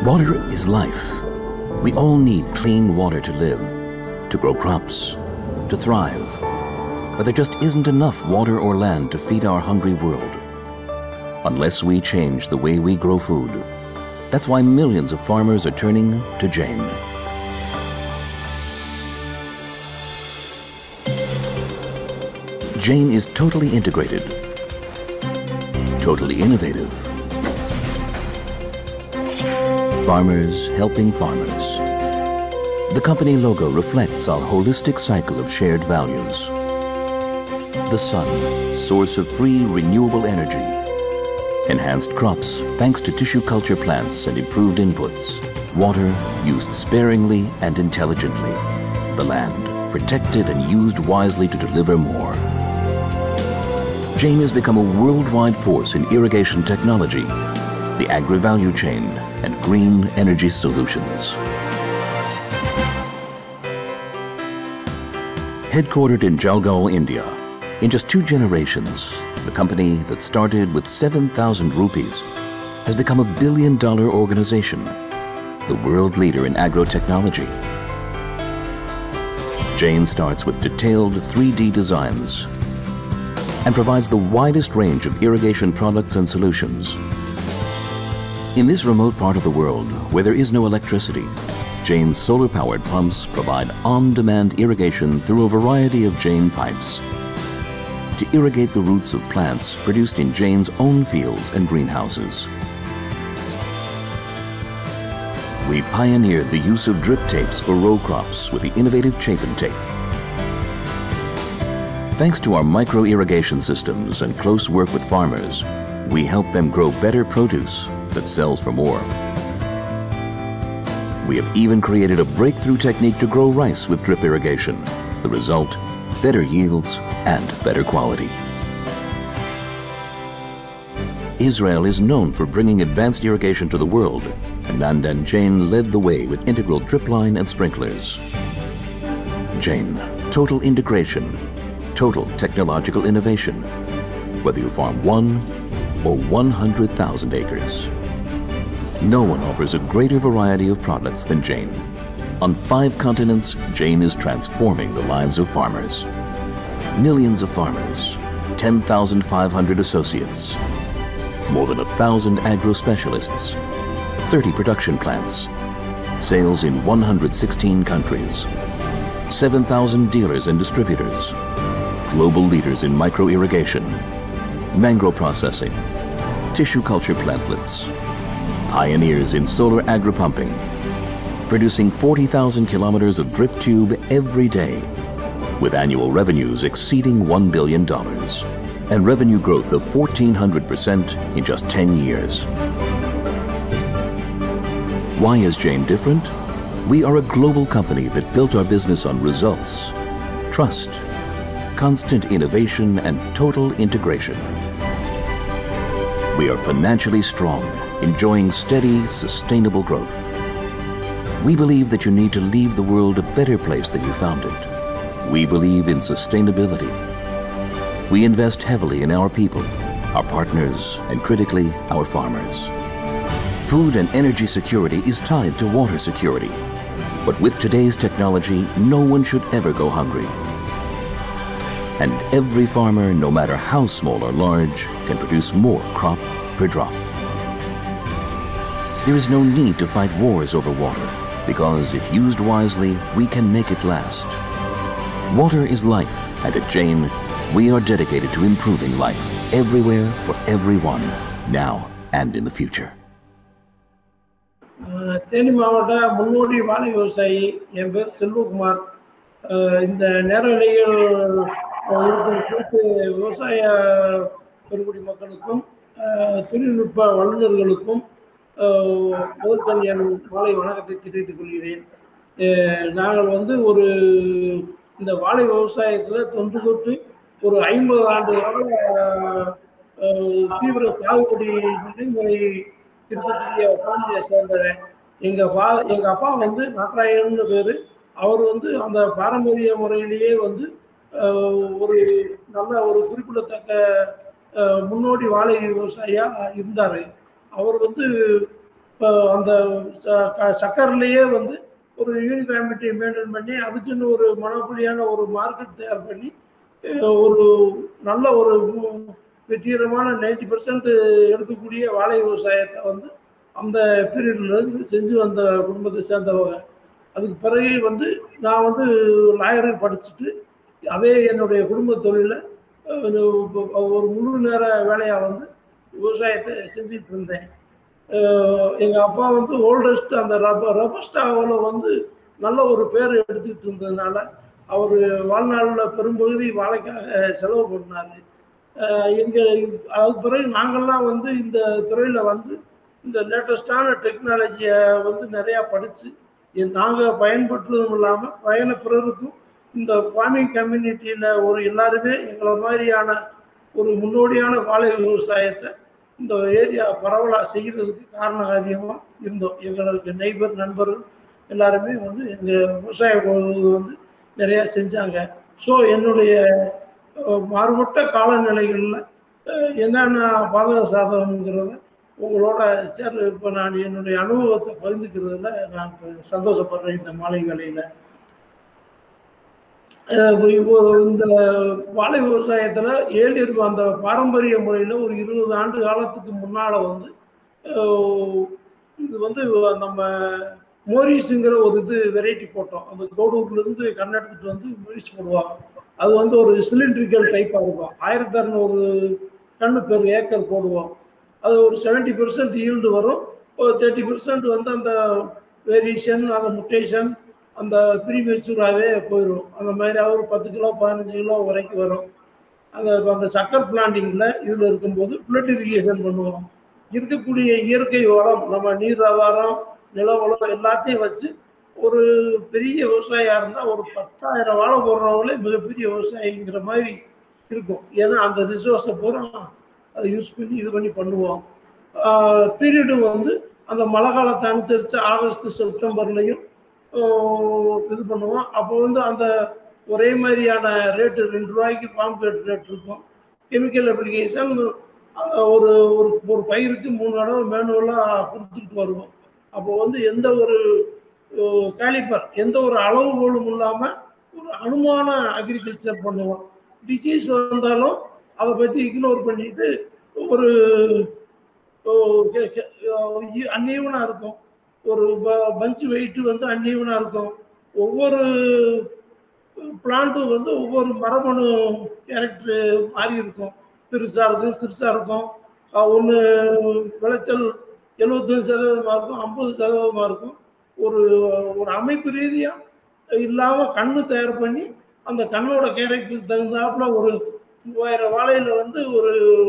Water is life. We all need clean water to live, to grow crops, to thrive. But there just isn't enough water or land to feed our hungry world. Unless we change the way we grow food. That's why millions of farmers are turning to Jane. Jane is totally integrated, totally innovative. Farmers helping farmers. The company logo reflects our holistic cycle of shared values. The sun, source of free renewable energy. Enhanced crops thanks to tissue culture plants and improved inputs. Water used sparingly and intelligently. The land protected and used wisely to deliver more. Jane has become a worldwide force in irrigation technology, the agri-value chain, and green energy solutions. Headquartered in Jalgaon, India, in just two generations, the company that started with 7,000 rupees has become a billion dollar organization, the world leader in agro-technology. Jane starts with detailed 3D designs and provides the widest range of irrigation products and solutions. In this remote part of the world where there is no electricity, Jane's solar-powered pumps provide on-demand irrigation through a variety of Jane pipes to irrigate the roots of plants produced in Jane's own fields and greenhouses. We pioneered the use of drip tapes for row crops with the innovative Chapin tape. Thanks to our micro-irrigation systems and close work with farmers, we help them grow better produce that sells for more. We have even created a breakthrough technique to grow rice with drip irrigation. The result, better yields and better quality. Israel is known for bringing advanced irrigation to the world, and Nandan Jain led the way with integral drip line and sprinklers. Jain, total integration, total technological innovation, whether you farm one or 100,000 acres. No one offers a greater variety of products than Jane. On five continents, Jane is transforming the lives of farmers. Millions of farmers, 10,500 associates, more than a thousand agro specialists, 30 production plants, sales in 116 countries, 7,000 dealers and distributors, global leaders in micro irrigation, mangrove processing, tissue culture plantlets, pioneers in solar agri pumping, producing 40,000 kilometers of drip tube every day, with annual revenues exceeding $1 billion and revenue growth of 1,400% in just 10 years. Why is Jane different? We are a global company that built our business on results, trust, constant innovation, and total integration. We are financially strong, enjoying steady, sustainable growth. We believe that you need to leave the world a better place than you found it. We believe in sustainability. We invest heavily in our people, our partners, and critically, our farmers. Food and energy security is tied to water security. But with today's technology, no one should ever go hungry. And every farmer, no matter how small or large, can produce more crop per drop. There is no need to fight wars over water, because if used wisely, we can make it last. Water is life, and at Jane, we are dedicated to improving life everywhere for everyone, now and in the future. அஹ் தேனி மாவட்ட முன்னோடி வாழை விவசாயி என் பேர் செல்வகுமார் அஹ் இந்த நேரலையில் இருக்கும் கூட்டு விவசாய பெருங்குடி மக்களுக்கும் அஹ் தொழில்நுட்ப வல்லுநர்களுக்கும் அஹ் முதற்கண் என் மாலை வணக்கத்தை தெரிவித்துக் கொள்கிறேன் அஹ் நாங்கள் வந்து ஒரு இந்த வாழை விவசாயத்தில் தொன்று தொட்டு ஒரு ஐம்பது ஆண்டு கால அஹ், தீவிர சாகுபடி நடைமுறை இருக்கக்கூடிய ஃபேமிலியை சேர்ந்தவன் எங்க பா எங்க அப்பா வந்து நாட்டாயன்னு பேரு அவர் வந்து அந்த பாரம்பரிய முறையிலேயே வந்து அஹ், ஒரு நல்ல ஒரு குறிப்பிடத்தக்க அஹ், முன்னோடி வாழை விவசாயியா இருந்தாரு அவர் வந்து இப்போ அந்த ச- க- சக்கர்லேயே வந்து ஒரு யூனிஃபார்மிட்டியை மெயின்டைன் பண்ணி அதுக்குன்னு ஒரு மனப்படியான ஒரு மார்க்கெட் தயார் பண்ணி அஹ் ஒரு நல்ல ஒரு மு- வெற்றிகரமான நைன்டி பர்சன்ட் எடுக்கக்கூடிய வாழை விவசாயத்தை வந்து அந்த பீரியட்ல இருந்து செஞ்சு வந்த குடும்பத்தை சேர்ந்தவங்க அதுக்கு பிறகு வந்து நான் வந்து லாயர் படிச்சுட்டு அதே என்னுடைய குடும்ப தொழிலை ஒரு முழு நேர வேலையாக வந்து விவசாயத்தை செஞ்சுட்டு இருந்தேன் அஹ் எங்க அப்பா வந்து ஓல்டஸ்ட் அந்த ரப்ப ரப்பஸ்டாவில் வந்து நல்ல ஒரு பேர் எடுத்துக்கிட்டு இருந்ததுனால அவர் வாழ்நாளில் பெரும்பகுதி வாழைக்காக செலவு பண்ணார் எங்க அதுக்கு பிறகு நாங்கள்லாம் வந்து இந்த துறையில் வந்து இந்த லேட்டஸ்டான டெக்னாலஜியை வந்து நிறையா படித்து நாங்கள் பயன்படுத்துவதும் இல்லாமல் பயண பிறருக்கும் இந்த ஃபார்மிங் கம்யூனிட்டியில் ஒரு எல்லாருமே எங்களை மாதிரியான ஒரு முன்னோடியான வாழை விவசாயத்தை இந்த ஏரியா பரவலாக செய்கிறதுக்கு காரணகாரியமாக இருந்தோம் எங்களுக்கு நெய்பர் நண்பர்கள் எல்லாருமே வந்து எங்கள் விவசாய உழவு வந்து நிறையா செஞ்சாங்க ஸோ என்னுடைய அஹ், மாறுபட்ட காலநிலைகளில் அஹ், என்னென்ன பாதக சாதகங்கிறத உங்களோட சேர் இப்போ நான் என்னுடைய அனுபவத்தை பகிர்ந்துக்கிறதுல நான் இப்ப சந்தோஷப்படுறேன் இந்த மாலை வேளையில் இப்போ இந்த வாழை விவசாயத்தில் ஏழு இருக்கும் அந்த பாரம்பரிய முறையில் ஒரு இருபது ஆண்டு காலத்துக்கு முன்னால் வந்து அஹ், இது வந்து நம்ம மோரிஸுங்கிற ஒரு இது வெரைட்டி போட்டோம் அந்த கோடூர்லேருந்து கண்ணெடுத்துட்டு வந்து மோரிஸ் போடுவாங்க அது வந்து ஒரு சிலிண்ட்ரிக்கல் டைப்பாக இருக்கும் ஆயிரத்தி அறநூறு டன்னு பெர் ஏக்கர் போடுவோம் அது ஒரு செவன்ட்டி பெர்சன்ட் ஈல்டு வரும் ஒரு தேர்ட்டி பெர்சன்ட் வந்து அந்த வேரியேஷன் அந்த முட்டேஷன் அந்த ப்ரீமெச்சூராகவே போயிடும் அந்த மாதிரி அது ஒரு பத்து கிலோ பதினஞ்சு கிலோ வரைக்கும் வரும் அந்த அந்த சக்கர் பிளான்டிங்கில் இதில் இருக்கும்போது ஃப்ளட் இரிகேஷன் பண்ணுவோம் இருக்கக்கூடிய இயற்கை வளம் நம்ம நீர் ஆதாரம் நில வளம் எல்லாத்தையும் வச்சு ஒரு பெரிய விவசாயியாக இருந்தால் ஒரு பத்தாயிரம் வாழை போடுறவங்களே மிகப்பெரிய விவசாயிங்கிற மாதிரி இருக்கும் ஏன்னா அந்த ரிசோர்ஸை பூரா அதை யூஸ் பண்ணி இது பண்ணி பண்ணுவோம் பீரியடு வந்து அந்த மழை காலத்தை அனுசரித்து ஆகஸ்ட் செப்டம்பர்லையும் இது பண்ணுவோம் அப்போ வந்து அந்த ஒரே மாதிரியான ரேட்டு ரெண்டு ரூபாய்க்கு பாம்பு ரேட் ரேட் இருக்கும் கெமிக்கல் அப்ளிகேஷன் ஒரு ஒரு ஒரு பயிருக்கு மூணு தடவை மேனுவலாக கொடுத்துட்டு வருவோம் அப்போ வந்து எந்த ஒரு கேலிப்பர் எந்த ஒரு அளவுகோலும் இல்லாமல் ஒரு அனுமான அக்ரிகல்ச்சர் பண்ணுவோம் டிசீஸ் வந்தாலும் அதை பற்றி இக்னோர் பண்ணிட்டு ஒரு அந்நியவனாக இருக்கும் ஒரு பஞ்சு வெயிட் வந்து அந்நியவனாக இருக்கும் ஒவ்வொரு பிளான்ட்டும் வந்து ஒவ்வொரு மரபணு கேரக்டர் மாறி இருக்கும் பெருசாக இருக்கும் சிறுசாக இருக்கும் ஒன்று விளைச்சல் எழுபத்தஞ்சு சதவீதமாக இருக்கும் ஐம்பது சதவீதமாக இருக்கும் ஒரு ஒரு அமைப்பு ரீதியாக இல்லாமல் கண்ணு தயார் பண்ணி அந்த கண்ணோட கேரக்டருக்கு தகுந்தாப்புல ஒரு மூவாயிரம் வாழையில் வந்து ஒரு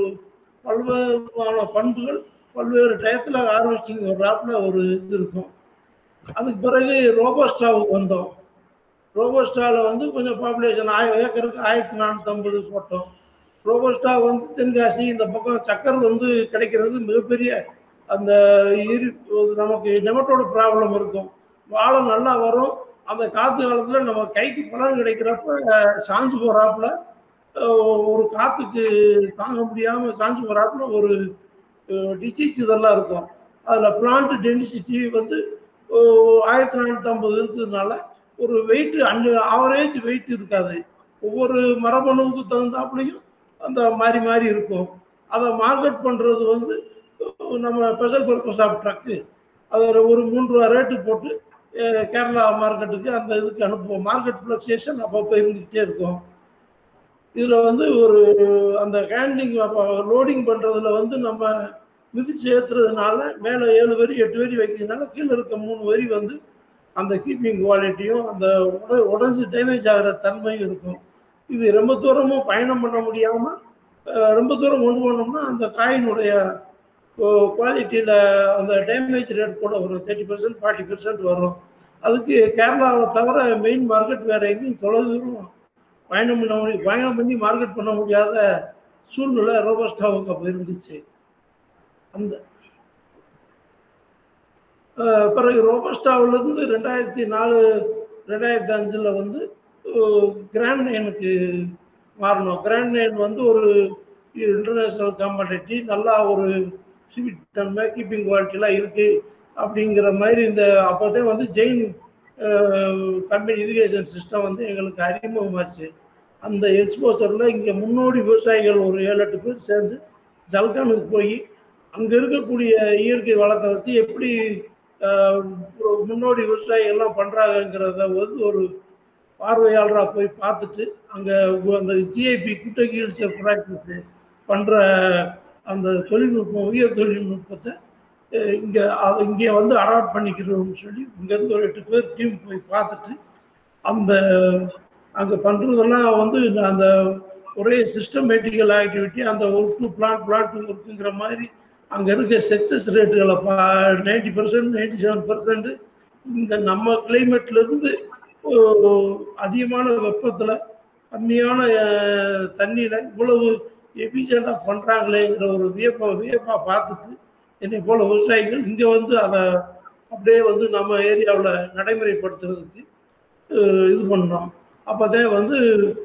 பல்வேறு பண்புகள் பல்வேறு டயத்தில் ஹார்வெஸ்டிங் வர்றாப்புல ஒரு இது இருக்கும் அதுக்கு பிறகு ரோபோஸ்டாவுக்கு வந்தோம் ரோபோஸ்டாவில் வந்து கொஞ்சம் பாப்புலேஷன் ஆயிரம் ஏக்கருக்கு ஆயிரத்தி நானூற்றம்பது போட்டோம் ரோபோஸ்டா வந்து தென்காசி இந்த பக்கம் சக்கர் வந்து கிடைக்கிறது மிகப்பெரிய அந்த இரு நமக்கு நெமட்டோட ப்ராப்ளம் இருக்கும் வாழை நல்லா வரும் அந்த காற்று காலத்தில் நம்ம கைக்கு பலன் கிடைக்கிறப்ப சாஞ்சு போகிறாப்புல ஒரு காற்றுக்கு தாங்க முடியாமல் சாஞ்சு போகிறாப்புல ஒரு டிசீஸ் இதெல்லாம் இருக்கும் அதில் பிளான்ட் டென்சிட்டி வந்து ஆயிரத்தி நானூற்றி ஐம்பது இருக்கிறதுனால ஒரு வெயிட் அன்னு ஆவரேஜ் வெயிட் இருக்காது ஒவ்வொரு மரபணுவுக்கு தகுந்தாப்புலையும் அந்த மாறி மாறி இருக்கும் அதை மார்க்கெட் பண்ணுறது வந்து நம்ம ஸ்பெஷல் பர்பஸ் ஆஃப் ட்ரக்கு அதை ஒரு மூன்று ரூபா ரேட்டு போட்டு கேரளா மார்க்கெட்டுக்கு அந்த இதுக்கு அனுப்புவோம் மார்க்கெட் ஃப்ளக்சுவேஷன் அப்பப்போ இருந்துக்கிட்டே இருக்கும் இதில் வந்து ஒரு அந்த ஹேண்ட்லிங் லோடிங் பண்ணுறதுல வந்து நம்ம மிதிச்சு ஏற்றுறதுனால மேலே ஏழு வரி எட்டு வரி வைக்கிறதுனால கீழே இருக்க மூணு வரி வந்து அந்த கீப்பிங் குவாலிட்டியும் அந்த உட உடஞ்சி டேமேஜ் ஆகிற தன்மையும் இருக்கும் இது ரொம்ப தூரமும் பயணம் பண்ண முடியாமல் ரொம்ப தூரம் கொண்டு போனோம்னா அந்த காயினுடைய குவாலிட்டியில் அந்த டேமேஜ் ரேட் கூட வரும் தேர்ட்டி பர்சன்ட் ஃபார்ட்டி பர்சன்ட் வரும் அதுக்கு கேரளாவை தவிர மெயின் மார்க்கெட் வேறு எங்கேயும் தொலைதூரம் பயணம் பண்ண முடியும் பயணம் பண்ணி மார்க்கெட் பண்ண முடியாத சூழ்நிலை ரோபஸ்டாவுக்கு அப்போ இருந்துச்சு அந்த பிறகு ரோபஸ்டாவிலேருந்து ரெண்டாயிரத்தி நாலு ரெண்டாயிரத்தி அஞ்சில் வந்து கிராண்ட் நைனுக்கு மாறணும் கிராண்ட் நைன் வந்து ஒரு இன்டர்நேஷ்னல் காம்படிட்டி நல்லா ஒரு ஸ்வீட் தன்மை கீப்பிங் குவாலிட்டிலாம் இருக்குது அப்படிங்கிற மாதிரி இந்த அப்போதான் வந்து ஜெயின் கம்பெனி இரிகேஷன் சிஸ்டம் வந்து எங்களுக்கு அறிமுகமாச்சு அந்த எக்ஸ்போசரில் இங்கே முன்னோடி விவசாயிகள் ஒரு ஏழு எட்டு பேர் சேர்ந்து ஜல்கானுக்கு போய் அங்கே இருக்கக்கூடிய இயற்கை வளத்தை வச்சு எப்படி ஆஹ், ஒரு முன்னோடி விவசாயிகள்லாம் பண்ணுறாங்கங்கிறத வந்து ஒரு பார்வையாளராக போய் பார்த்துட்டு அங்கே அந்த ஜிஐபி குட்டகில்சர் ப்ராக்டிஸ் பண்ணுற அந்த தொழில்நுட்பம் உயர் தொழில்நுட்பத்தை இங்கே அது இங்கே வந்து அடாப்ட் பண்ணிக்கிறோம்னு சொல்லி இங்கேருந்து ஒரு எட்டு பேர் டீம் போய் பார்த்துட்டு அந்த அங்கே பண்ணுறதெல்லாம் வந்து அந்த ஒரே சிஸ்டமேட்டிக்கல் ஆக்டிவிட்டி அந்த work to plan plan to ஒர்க்குங்கிற மாதிரி அங்கே இருக்க சக்ஸஸ் ரேட்டுகளை பா ninety percent ninety seven percent இந்த நம்ம கிளைமேட்லேருந்து அதிகமான வெப்பத்தில் கம்மியான தண்ணியில் இவ்வளவு எஃபிஷியண்டாக பண்ணுறாங்களேங்கிற ஒரு வியப்பை வியப்பாக பார்த்துட்டு என்னை போல விவசாயிகள் இங்கே வந்து அதை அப்படியே வந்து நம்ம ஏரியாவில் நடைமுறைப்படுத்துறதுக்கு அஹ், இது பண்ணோம் அப்போ தான் வந்து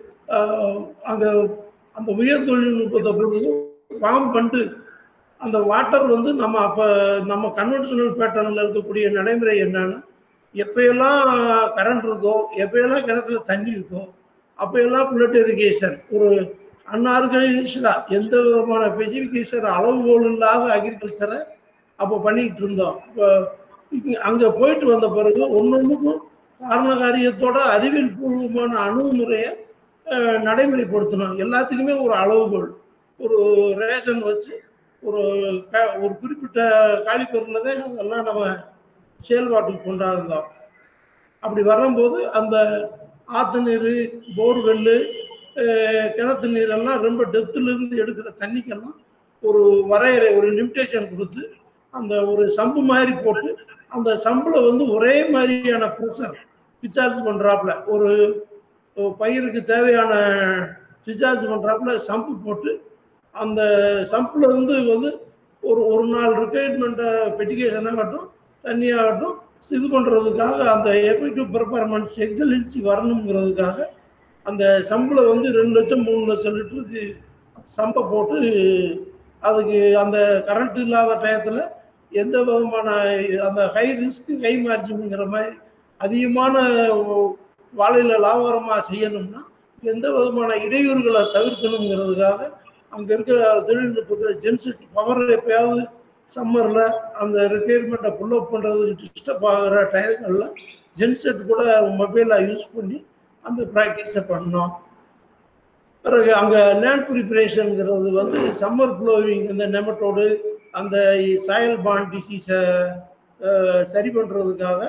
அங்கே அந்த உயர் தொழில்நுட்பத்தை பொறுத்து ஃபார்ம் பண்ணிட்டு அந்த வாட்டர் வந்து நம்ம அப்போ நம்ம கன்வென்ஷனல் பேட்டர்னில் இருக்கக்கூடிய நடைமுறை என்னன்னா எப்பயெல்லாம் கரண்ட் இருக்கோ எப்பயெல்லாம் கிணத்துல தண்ணி இருக்கோ அப்போயெல்லாம் புல்லட் இரிகேஷன் ஒரு அன்ஆர்கனைஸ்டாக எந்த விதமான ஸ்பெசிஃபிகேஷன் அளவுகோல் இல்லாத அக்ரிகல்ச்சரை அப்போ பண்ணிக்கிட்டு இருந்தோம் இப்போ அங்கே போயிட்டு வந்த பிறகு ஒன்னொன்றுக்கும் காரண காரியத்தோட அறிவியல் பூர்வமான அணுகுமுறையை அஹ், நடைமுறைப்படுத்தணும் எல்லாத்துக்குமே ஒரு அளவுகோல் ஒரு ரேஷன் வச்சு ஒரு க ஒரு குறிப்பிட்ட காலிப்பொருளில் தான் அதெல்லாம் நம்ம செயல்பாட்டுக்கு கொண்டாடுந்தோம் அப்படி வரும்போது அந்த ஆற்று நீர் போர்வெல்லு அஹ், கிணத்து நீரெல்லாம் ரொம்ப டெப்த்துலேருந்து எடுக்கிற தண்ணிக்கெல்லாம் ஒரு வரையறை ஒரு லிமிட்டேஷன் கொடுத்து அந்த ஒரு சம்பு மாதிரி போட்டு அந்த சம்பில் வந்து ஒரே மாதிரியான ப்ரெஷர் டிஸ்சார்ஜ் பண்ணுறாப்புல ஒரு ஒரு பயிருக்கு தேவையான டிஸ்சார்ஜ் பண்ணுறாப்புல சம்பு போட்டு அந்த சம்பில் வந்து வந்து ஒரு ஒரு நாள் ரிக்யர்மெண்ட்டை பெட்டிகேஷன் ஆகட்டும் தண்ணியாகட்டும் இது பண்ணுறதுக்காக அந்த எஃபெக்டிவ் பெர்ஃபார்மன்ஸ் எக்ஸலன்சி வரணுங்கிறதுக்காக அந்த சம்பில் வந்து ரெண்டு லட்சம் மூணு லட்சம் லிட்டருக்கு சம்பை போட்டு அதுக்கு அந்த கரண்ட் இல்லாத டயத்தில் எந்த விதமான அந்த ஹை ரிஸ்க் ஹை மார்ஜின்ங்கிற மாதிரி அதிகமான வாழையில் லாபகரமாக செய்யணும்னா எந்த விதமான இடையூறுகளை தவிர்க்கணுங்கிறதுக்காக அங்கே இருக்க தொழில்நுட்பத்தில் ஜென்செட் பவர் எப்பயாவது சம்மரில் அந்த ரிக்யர்மெண்ட்டை புல்லப் பண்ணுறதுக்கு டிஸ்டர்ப் ஆகிற டயங்களில் ஜென்செட் கூட மொபைலாக யூஸ் பண்ணி அந்த ப்ராக்டிஸை பண்ணோம் பிறகு அங்கே லேண்ட் ப்ரிப்பரேஷனுங்கிறது வந்து சம்மர் ப்ளோவிங் இந்த நெமட்டோடு அந்த சாயல் பாண்ட் டிசீஸை சரி பண்ணுறதுக்காக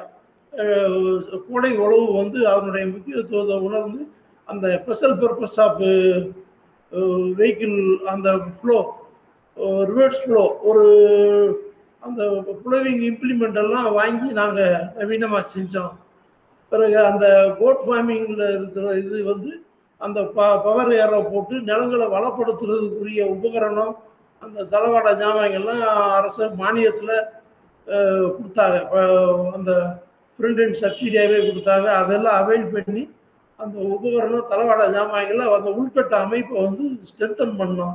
கோடை உழவு வந்து அதனுடைய முக்கியத்துவத்தை உணர்ந்து அந்த ஸ்பெஷல் பர்பஸ் ஆஃப் வெஹிக்கிள் அந்த ஃப்ளோ ரிவர்ஸ் ஃப்ளோ ஒரு அந்த ப்ளோவிங் இம்ப்ளிமெண்ட் எல்லாம் வாங்கி நாங்கள் நவீனமாக செஞ்சோம் பிறகு அந்த கோட் ஃபார்மிங்கில் இருக்கிற இது வந்து அந்த ப பவர் ஏரை போட்டு நிலங்களை வளப்படுத்துறதுக்குரிய உபகரணம் அந்த தளவாட ஜாமான்கள்லாம் அரசு மானியத்தில் கொடுத்தாங்க அந்த ஃப்ரண்ட் அண்ட் சப்சிடியாகவே கொடுத்தாங்க அதெல்லாம் அவைல் பண்ணி அந்த உபகரணம் தளவாட ஜாமான்களை அந்த உள்கட்ட அமைப்பை வந்து ஸ்ட்ரென்தன் பண்ணோம்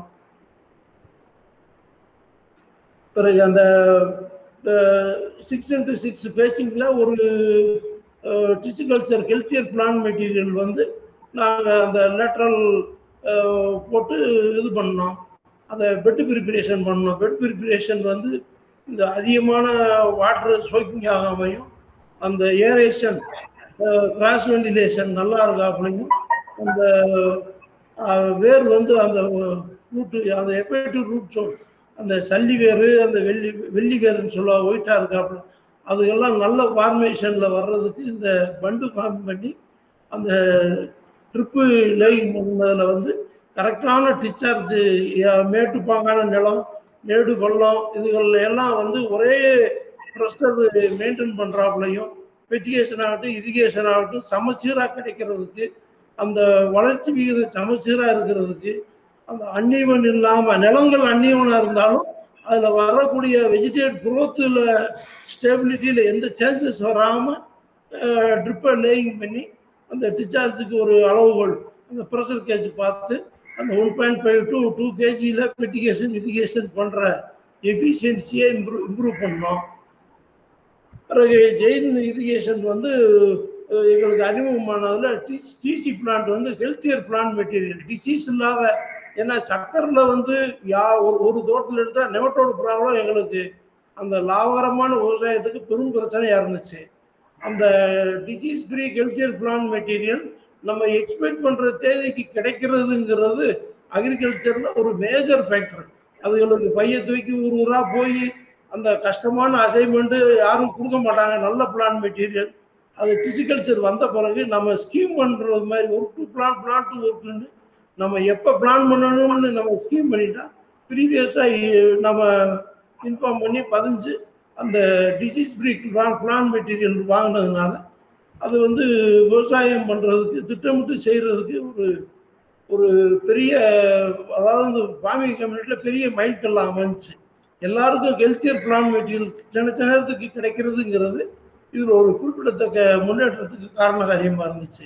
பிறகு அந்த சிக்ஸ் இன்ட்டு சிக்ஸ் பேசிங்கில் ஒரு டிசிகல்ச்சர் ஹெல்த்தியர் பிளான் மெட்டீரியல் வந்து நாங்கள் அந்த லேட்ரல் போட்டு இது பண்ணோம் அதை பெட் ப்ரிப்பரேஷன் பண்ணோம் பெட் ப்ரிப்பரேஷன் வந்து இந்த அதிகமான வாட்டர் சோக்கிங் ஆகாமையும் அந்த ஏரேஷன் கிராஸ் வெண்டிலேஷன் நல்லா இருக்காப்புலையும் அந்த வேர் வந்து அந்த ரூட்டு அந்த எஃபெக்டிவ் ரூட் சோன் அந்த சல்லி வேர் அந்த வெள்ளி வெள்ளி வேர்னு சொல்லுவா ஒயிட்டாக இருக்காப்புல அதுக்கெல்லாம் நல்ல ஃபார்மேஷனில் வர்றதுக்கு இந்த பண்டு ஃபார்ம் பண்ணி அந்த ட்ரிப்பு லேயிங் பண்ணதில் வந்து கரெக்டான டிச்சார்ஜ் மேட்டுப்பாங்கான நிலம் மேடு பள்ளம் இதுகளில் எல்லாம் வந்து ஒரே ப்ரெஷர் மெயின்டைன் பண்ணுறாப்புலையும் பெட்டிகேஷன் ஆகட்டும் இரிகேஷன் ஆகட்டும் சமச்சீராக கிடைக்கிறதுக்கு அந்த வளர்ச்சி விகிதம் சமச்சீராக இருக்கிறதுக்கு அந்த அன்னீவன் இல்லாமல் நிலங்கள் அன்னீவனாக இருந்தாலும் அதில் வரக்கூடிய வெஜிடேட் குரோத்தில் ஸ்டெபிலிட்டியில் எந்த சேஞ்சஸ் வராமல் ட்ரிப்பை லேயிங் பண்ணி அந்த டிஸ்சார்ஜுக்கு ஒரு அளவுகோல் அந்த ப்ரெஷர் கேஜ் பார்த்து அந்த one point five to two கேஜியில் பெட்டிகேஷன் இரிகேஷன் பண்ணுற எஃபிஷியன்சியை இம்ப்ரூவ் இம்ப்ரூவ் பண்ணோம் பிறகு ஜெயின் இரிகேஷன் வந்து அஹ், எங்களுக்கு அறிமுகமானதில் டி டிசி பிளான்ட் வந்து ஹெல்த்தியர் பிளான்ட் மெட்டீரியல் டிசீஸ் இல்லாத ஏன்னா சக்கரில் வந்து யா ஒரு ஒரு தோட்டத்தில் எடுத்தால் நெமட்டோடு ப்ராப்ளம் எங்களுக்கு அந்த லாபகரமான விவசாயத்துக்கு பெரும் பிரச்சனையாக இருந்துச்சு அந்த disease free healthier plant material நம்ம எக்ஸ்பெக்ட் பண்ணுற தேதிக்கு கிடைக்கிறதுங்கிறது அக்ரிகல்ச்சரில் ஒரு மேஜர் ஃபேக்டர் அதுகளுக்கு பைய தூக்கி ஊர் ஊராக போய் அந்த கஷ்டமான அசைன்மெண்ட்டு யாரும் கொடுக்க மாட்டாங்க நல்ல பிளான் மெட்டீரியல் அது டிசிகல்ச்சர் வந்த பிறகு நம்ம ஸ்கீம் பண்ணுறது மாதிரி work to plan plan to ஒர்க்குன்னு நம்ம எப்போ பிளான் பண்ணணும்னு நம்ம ஸ்கீம் பண்ணிட்டா ப்ரீவியஸாக நம்ம இன்ஃபார்ம் பண்ணி பதிஞ்சு அந்த disease free plan plan material வாங்கினதுனால அது வந்து விவசாயம் பண்ணுறதுக்கு திட்டமிட்டு செய்கிறதுக்கு ஒரு ஒரு பெரிய அதாவது ஃபார்மிங் கம்யூனிட்டியில் பெரிய மைல்கல்லாம் அமைஞ்சிச்சு எல்லாருக்கும் ஹெல்த்தியர் பிளான் மெட்டீரியல் நினைச்ச நேரத்துக்கு கிடைக்கிறதுங்கிறது இதில் ஒரு குறிப்பிடத்தக்க முன்னேற்றத்துக்கு காரணகாரியமாக இருந்துச்சு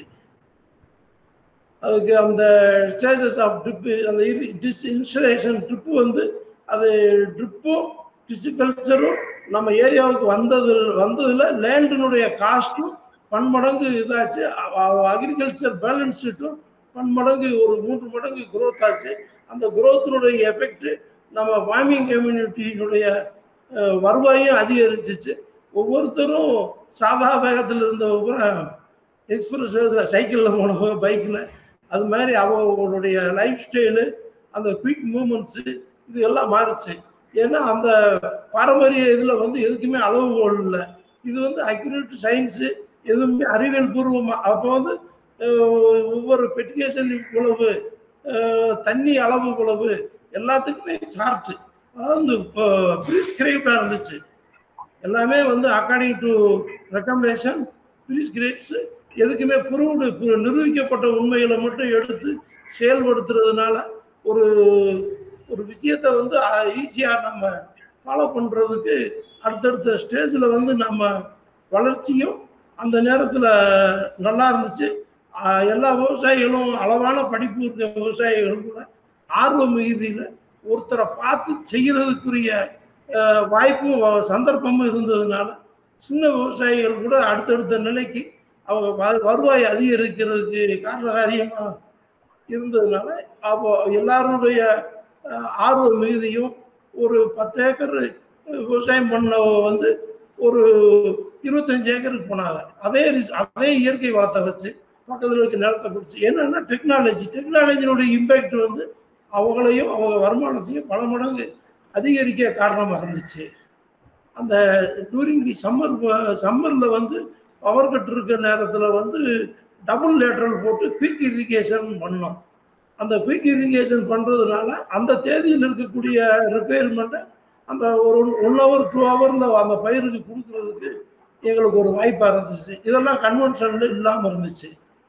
அதுக்கு அந்த ஸ்டேஜஸ் ஆஃப் ட்ரிப்பு அந்த டிஸ் இன்ஸ்டலேஷன் ட்ரிப்பு வந்து அது ட்ரிப்பும் டிசிகல்ச்சரும் நம்ம ஏரியாவுக்கு வந்தது வந்ததில் லேண்டினுடைய காஸ்ட்டும் பன்மடங்கு இதாச்சு அக்ரிகல்ச்சர் பேலன்ஸ் ஷீட்டும் பன்மடங்கு ஒரு மூன்று மடங்கு growth ஆச்சு அந்த growthனுடைய எஃபெக்ட் நம்ம ஃபார்மிங் கம்யூனிட்டியினுடைய அஹ், வருவாயும் அதிகரிச்சிச்சு ஒவ்வொருத்தரும் சாதா வேகத்தில் இருந்த எக்ஸ்பிரஸ் சைக்கிளில் போனவங்க பைக்கில் அது மாதிரி அவங்களுடைய லைஃப் ஸ்டைலு அந்த குயிக் மூமெண்ட்ஸு இது எல்லாம் மாறுச்சு ஏன்னா அந்த பாரம்பரிய இதில் வந்து எதுக்குமே அளவுகோல் இல்லை இது வந்து அக்யூரேட் சயின்ஸு எதுவுமே அறிவியல் பூர்வமாக அப்போ வந்து அஹ், ஒவ்வொரு பெட்டிகேஷன் இவ்வளவு அஹ், தண்ணி அளவு இவ்வளவு எல்லாத்துக்குமே சார்ட்டு அதாவது இப்போ ப்ரிஸ்கிரைப்டாக இருந்துச்சு எல்லாமே வந்து அக்கார்டிங் டு ரெக்கமெண்டேஷன் ப்ரிஸ்கிரைப்ஸ் எதுக்குமே ப்ரூவ்டு நிரூபிக்கப்பட்ட உண்மைகளை மட்டும் எடுத்து செயல்படுத்துறதுனால ஒரு ஒரு விஷயத்தை வந்து ஈஸியாக நம்ம ஃபாலோ பண்ணுறதுக்கு அடுத்தடுத்த ஸ்டேஜில் வந்து நம்ம வளர்ச்சியும் அந்த நேரத்தில் நல்லா இருந்துச்சு ஆஹ் எல்லா விவசாயிகளும் அளவான படிப்பு இருக்க விவசாயிகளும் கூட ஆர்வ மிகுதியில் ஒருத்தரை பார்த்து செய்கிறதுக்குரிய ஆஹ் வாய்ப்பும் வ- சந்தர்ப்பமும் இருந்ததுனால சின்ன விவசாயிகள் கூட அடுத்தடுத்த நிலைக்கு அவங்க வ- வருவாய் அதிகரிக்கிறதுக்கு காரணகாரியமாக இருந்ததுனால அப்போ எல்லாருடைய அஹ், ஆர்வ மிகுதியும் ஒரு பத்து ஏக்கர் விவசாயம் பண்ணவங்க வந்து ஒரு இருபத்தஞ்சு ஏக்கருக்கு போனாங்க அதே ரிஸ்- அதே இயற்கை வளத்தை வச்சு பக்கத்தில் இருக்க நிலத்தை பிடிச்சி என்னன்னா டெக்னாலஜி டெக்னாலஜியோட இம்பேக்ட் வந்து அவங்களையும் அவங்க வருமானத்தையும் பல மடங்கு அதிகரிக்க காரணமாக இருந்துச்சு அந்த டூரிங் தி சம்மர் சம்மரில் வந்து பவர் கட் இருக்க நேரத்தில் வந்து டபுள் லேட்ரல் போட்டு குயிக் இரிகேஷன் பண்ணோம் அந்த குயிக் இரிகேஷன் பண்ணுறதுனால அந்த தேதியில் இருக்கக்கூடிய ரிக்குயர்மெண்ட்டை அந்த ஒரு ஒன் ஹவர் டூ ஹவரில் அந்த பயிருக்கு கொடுக்கறதுக்கு எங்களுக்கு ஒரு வாய்ப்பாக இருந்துச்சு இதெல்லாம் கன்வென்ஷனில் இல்லாமல் இருந்துச்சு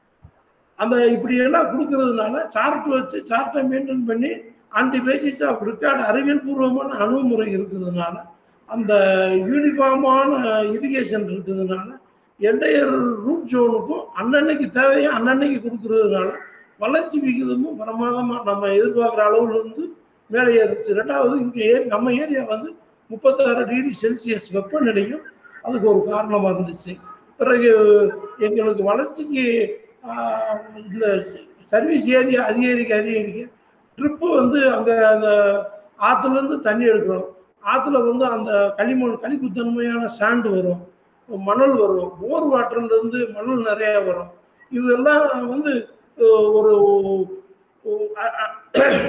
அந்த இப்படி எல்லாம் கொடுக்கறதுனால சார்ட் வச்சு சார்ட்டை மெயின்டைன் பண்ணி on the basis of record அறிவியல் பூர்வமான அணுகுமுறை இருக்கிறதுனால அந்த யூனிஃபார்மான இரிகேஷன் இருக்கிறதுனால என்டையர் ரூட் ஜோனுக்கும் அன்னன்னைக்கு தேவையை அன்னன்னைக்கு கொடுக்கறதுனால வளர்ச்சி விகிதமும் பிரமாதமாக நம்ம எதிர்பார்க்குற அளவுல இருந்து மேலே ஏறிச்சு ரெண்டாவது இங்கே ஏரி நம்ம ஏரியா வந்து முப்பத்தாறு டிகிரி செல்சியஸ் வெப்பநிலையும் அதுக்கு ஒரு காரணமாக இருந்துச்சு பிறகு எங்களுக்கு வளர்ச்சிக்கு ஆஹ், இந்த சர்வீஸ் ஏரியா அதிகரிக்க அதிகரிக்க ட்ரிப்பு வந்து அங்கே அந்த ஆற்றுலேருந்து தண்ணி எடுக்கிறோம் ஆற்றுல வந்து அந்த களிமண் களிப்புத்தன்மையான சாண்டு வரும் மணல் வரும் போர் வாட்டர்லேருந்து மணல் நிறையா வரும் இதெல்லாம் வந்து அஹ், ஒரு ஒ- அ- அ-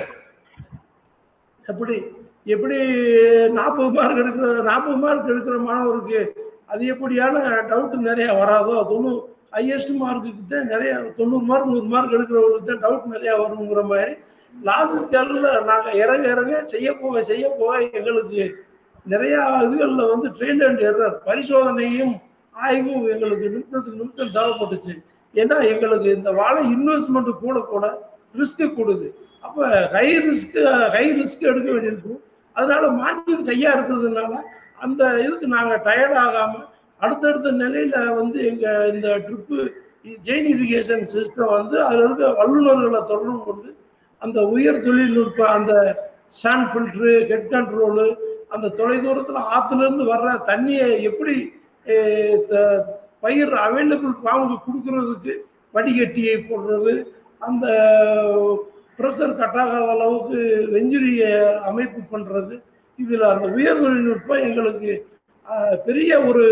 எப்படி எப்படி நாற்பது மார்க் எடுக்கிற நாற்பது மார்க் எடுக்கிற மாணவருக்கு அது எப்படியான டவுட் நிறைய வராதோ தொண்ணூறு ஹையஸ்ட் மார்க்குக்கு தான் நிறைய தொண்ணூறு மார்க் நூறு மார்க் எடுக்கிறவங்களுக்கு தான் டவுட் நிறையா வருங்கிற மாதிரி லாஸ்ட் ஸ்கேலில் நாங்கள் இறங்க இறங்க செய்ய போக செய்ய போக எங்களுக்கு நிறையா இதுகளில் வந்து ட்ரெயின் அண்ட் எரர் பரிசோதனையும் ஆய்வும் எங்களுக்கு நிமிஷத்துக்கு நிமிஷம் தேவைப்பட்டுச்சு ஏன்னா எங்களுக்கு இந்த வாழை இன்வெஸ்ட்மெண்ட் கூட கூட ரிஸ்க்கு கூடுது அப்போ ஹை ரிஸ்க் ஹை ரிஸ்க் எடுக்க வேண்டியிருக்கும் அதனால மார்ஜின் கையாக இருக்கிறதுனால அந்த இதுக்கு நாங்கள் டயர்ட் ஆகாமல் அடுத்தடுத்த நிலையில் வந்து எங்கள் இந்த ட்ரிப்பு ஜெயின் இரிகேஷன் சிஸ்டம் வந்து அதில் இருக்க வல்லுநர்களை தொடர்பு கொண்டு அந்த உயர் தொழில்நுட்ப அந்த சாண்ட் ஃபில்ட்ரு ஹெட் கண்ட்ரோலு அந்த தொலைதூரத்தில் ஆற்றுலேருந்து வர்ற தண்ணியை எப்படி அஹ், த- பயிர் அவைலபிள் ஃபார்முக்கு கொடுக்கறதுக்கு வடிகட்டியை போடுறது அந்த ப்ரெஷர் கட்டாகாத அளவுக்கு வெஞ்சுரிய அமைப்பு பண்ணுறது இதில் அந்த உயர் தொழில்நுட்பம் எங்களுக்கு அஹ், பெரிய ஒரு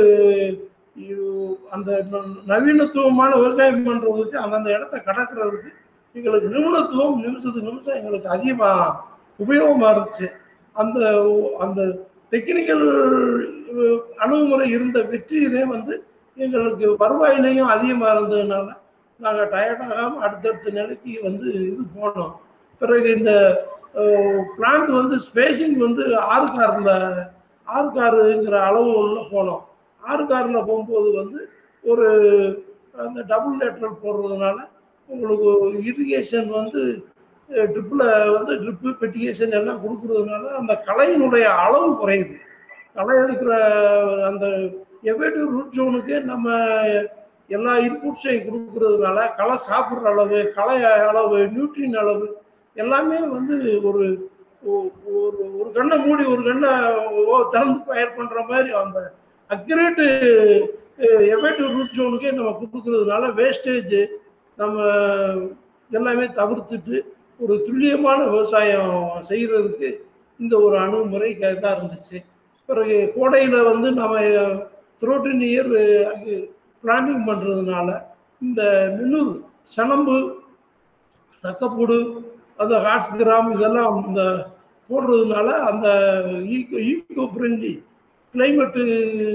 இ- அந்த ந- நவீனத்துவமான விவசாயம் பண்ணுறதுக்கு அந்தந்த இடத்த கடக்கிறதுக்கு எங்களுக்கு நிபுணத்துவம் நிமிஷத்துக்கு நிமிஷம் எங்களுக்கு அதிகமாக உபயோகமாக இருந்துச்சு அந்த அந்த டெக்னிக்கல் அணுகுமுறை இருந்த வெற்றி இதே வந்து எங்களுக்கு வருவாயிலையும் அதிகமாக இருந்ததுனால நாங்கள் டயர்டாகாமல் அடுத்தடுத்த நிலைக்கு வந்து இது போனோம் பிறகு இந்த பிளான்ட் வந்து ஸ்பேசிங் வந்து ஆறு காரில் ஆறு காருங்கிற அளவு உள்ள போனோம் ஆறு காரில் போகும்போது வந்து ஒரு அந்த டபுள் லேட்ரல் போடுறதுனால உங்களுக்கு இரிகேஷன் வந்து ட்ரிப்பில் வந்து ட்ரிப்பு பெட்டிகேஷன் எல்லாம் கொடுக்கறதுனால அந்த களையினுடைய அளவு குறையுது களை எடுக்கிற அந்த எவேட்டிவ் ரூட் ஜோனுக்கு நம்ம எல்லா இன்புட்ஸையும் கொடுக்கறதுனால களை சாப்பிட்ற அளவு களை அளவு நியூட்ரின் அளவு எல்லாமே வந்து ஒரு ஒ- ஒரு ஒரு கண்ணை மூடி ஒரு கண்ணை ஓ- திறந்து பயிர் பண்ணுற மாதிரி அந்த அக்யூரேட்டு எவேட்டிவ் ரூட் ஜோனுக்கே நம்ம கொடுக்கறதுனால வேஸ்டேஜ் நம்ம எல்லாமே தவிர்த்துட்டு ஒரு துல்லியமான விவசாயம் செய்கிறதுக்கு இந்த ஒரு அணுகுமுறை இதாக இருந்துச்சு பிறகு கோடையில் வந்து நம்ம த்ரோட்டின் இயர் பிளானிங் பண்ணுறதுனால இந்த மின்னூர் சணம்பு தக்கப்பூடு அந்த ஹார்ட்ஸ் கிராம் இதெல்லாம் இந்த போடுறதுனால அந்த ஈக்கோ ஈக்கோ ஃப்ரெண்ட்லி கிளைமேட்டு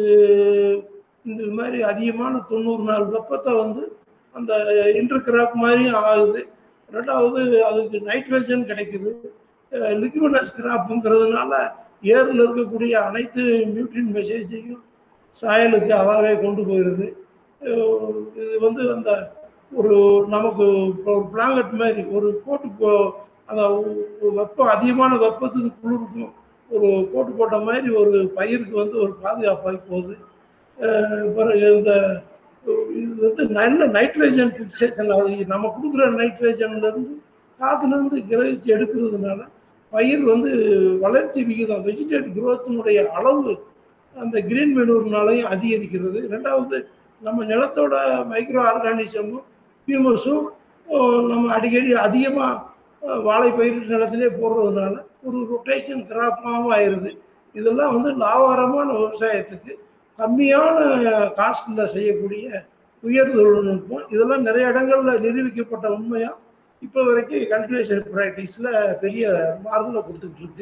இந்த மாதிரி அதிகமான தொண்ணூறு நாள் வெப்பத்தை வந்து அந்த இன்டர் கிராப் மாதிரியும் ஆகுது ரெண்டாவது அதுக்கு நைட்ரஜன் கிடைக்குது லிக்வினஸ் கிராப்புங்கிறதுனால ஏரில் இருக்கக்கூடிய அனைத்து நியூட்ரின் மெசேஜையும் சாயலுக்கு அதாவே கொண்டு போயிடுது அஹ் இது வந்து அந்த ஒரு நமக்கு இப்போ ஒரு பிளாங்கட் மாதிரி ஒரு கோட்டு போ அந்த ஒ- வெப்பம் அதிகமான வெப்பத்துக்கு குளிருக்கும் ஒரு கோட்டு போட்ட மாதிரி ஒரு பயிருக்கு வந்து ஒரு பாதுகாப்பாகி போகுது அஹ் பிறகு இந்த இது வந்து நல்ல நைட்ரஜன் ஃபிக்சேஷன் அது நம்ம கொடுக்குற நைட்ரஜன்லேருந்து காற்றுலேருந்து கிரகிச்சு எடுக்கிறதுனால பயிர் வந்து வளர்ச்சி விகிதம் வெஜிடேட் குரோத்தினுடைய அளவு அந்த கிரீன் மெனூர்னாலையும் அதிகரிக்கிறது ரெண்டாவது நம்ம நிலத்தோட மைக்ரோ ஆர்கானிசமும் ஹியூமஸும் நம்ம அடிக்கடி அதிகமாக வாழை பயிர் நிலத்திலே போடுறதுனால ஒரு ரொட்டேஷன் கிராப்பாகவும் ஆயிடுது இதெல்லாம் வந்து லாபகரமான விவசாயத்துக்கு கம்மியான காஸ்டில் செய்யக்கூடிய உயர் தொழில்நுட்பம் இதெல்லாம் நிறைய இடங்கள்ல நிரூபிக்கப்பட்ட உண்மையா இப்போ வரைக்கும் கல்டிவேஷன் ப்ராக்டிஸில் பெரிய மாறுதலை கொடுத்துட்டு இருக்கு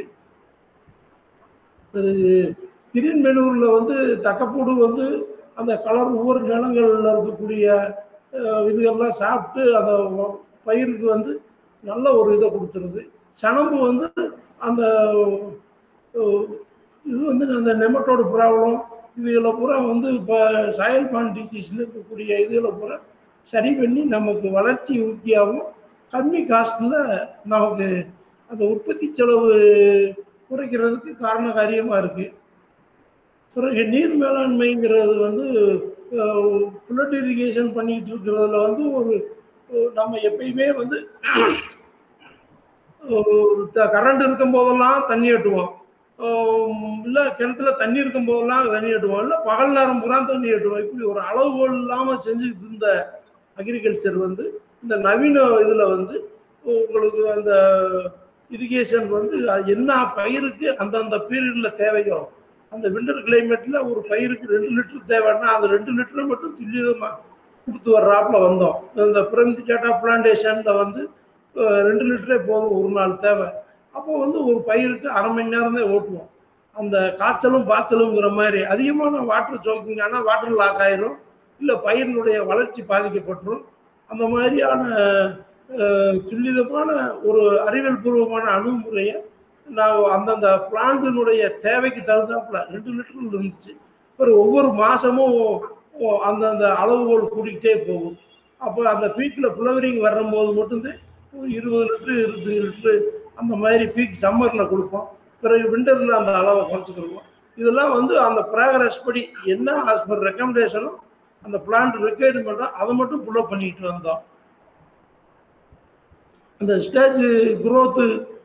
கிரீன் மெனூரில் வந்து தக்கப்பூடு வந்து அந்த கலர் ஒவ்வொரு நிலங்களில் இருக்கக்கூடிய அஹ், இதுகள்லாம் சாப்பிட்டு அந்த வ- பயிருக்கு வந்து நல்ல ஒரு இதை கொடுத்துருது சணம்பு வந்து அந்த அஹ், இது வந்து அந்த நெமட்டோட ப்ராப்ளம் இதுகளை பூரா வந்து இப்போ சாயல் பான் டிசீஸில் இருக்கக்கூடிய இதுகளை பூரா சரி பண்ணி நமக்கு வளர்ச்சி ஊக்கியாகவும் கம்மி காஸ்டில் நமக்கு அந்த உற்பத்தி செலவு குறைக்கிறதுக்கு காரண காரியமாக இருக்குது பிறகு நீர் மேலாண்மைங்கிறது வந்து ஃப்ளட் இரிகேஷன் பண்ணிக்கிட்டு இருக்கிறதுல வந்து ஒரு ஒரு நம்ம எப்பயுமே வந்து கரண்ட் இருக்கும் போதெல்லாம் தண்ணி எட்டுவோம் இல்லை கிணத்துல தண்ணி இருக்கும் போதெல்லாம் தண்ணி எட்டுவோம் இல்லை பகல் நேரம் பூரா தண்ணி எட்டுவோம் இப்படி ஒரு அளவுகோல் இல்லாமல் செஞ்சுக்கிட்டு இருந்த அக்ரிகல்ச்சர் வந்து இந்த நவீன இதில் வந்து உங்களுக்கு அந்த இரிகேஷன் வந்து அது என்ன பயிருக்கு அந்தந்த பீரியடில் தேவையோ அந்த விண்டர் கிளைமேட்டில் ஒரு பயிருக்கு ரெண்டு லிட்டர் தேவைன்னா அந்த ரெண்டு லிட்டர் மட்டும் துல்லியமாக கொடுத்து வர்றாப்புல வந்தோம் இந்த பிரந்தி டேட்டா பிளான்டேஷனில் வந்து அஹ், ரெண்டு லிட்டரே போதும் ஒரு நாள் தேவை அப்போ வந்து ஒரு பயிருக்கு அரை மணி நேரம் தான் ஓட்டுவோம் அந்த காய்ச்சலும் பாய்ச்சலுங்கிற மாதிரி அதிகமான வாட்டர் சோக்கிங் ஆனால் வாட்டர் லாக் ஆயிரும் இல்லை பயிரினுடைய வளர்ச்சி பாதிக்கப்பட்டுரும் அந்த மாதிரியான அஹ், துல்லிதமான ஒரு அறிவியல் பூர்வமான அணுகுமுறையை நான் அந்தந்த பிளான்ட்டினுடைய தேவைக்கு தகுந்தாப்புல ரெண்டு லிட்டர் இருந்துச்சு அப்புறம் ஒவ்வொரு மாதமும் அந்தந்த அளவுகோல் கூட்டிகிட்டே போகும் அப்போ அந்த பீக்கில் ஃப்ளவரிங் வரும்போது மட்டும்தான் ஒரு இருபது லிட்ரு இருபது லிட்ரு அந்த மாதிரி பீக் சம்மரில் கொடுப்போம் பிறகு விண்டரில் அந்த அளவை குறைச்சிக்கிடுவோம் இதெல்லாம் வந்து அந்த ப்ராக்ரஸ் படி என்ன ஆஸ் பர் ரெக்கமெண்டேஷனோ அந்த பிளான்ட் ரெக்குயர்மெண்ட்டோ அதை மட்டும் புல்லப் பண்ணிட்டு வந்தோம் அந்த ஸ்டேஜ் குரோத்து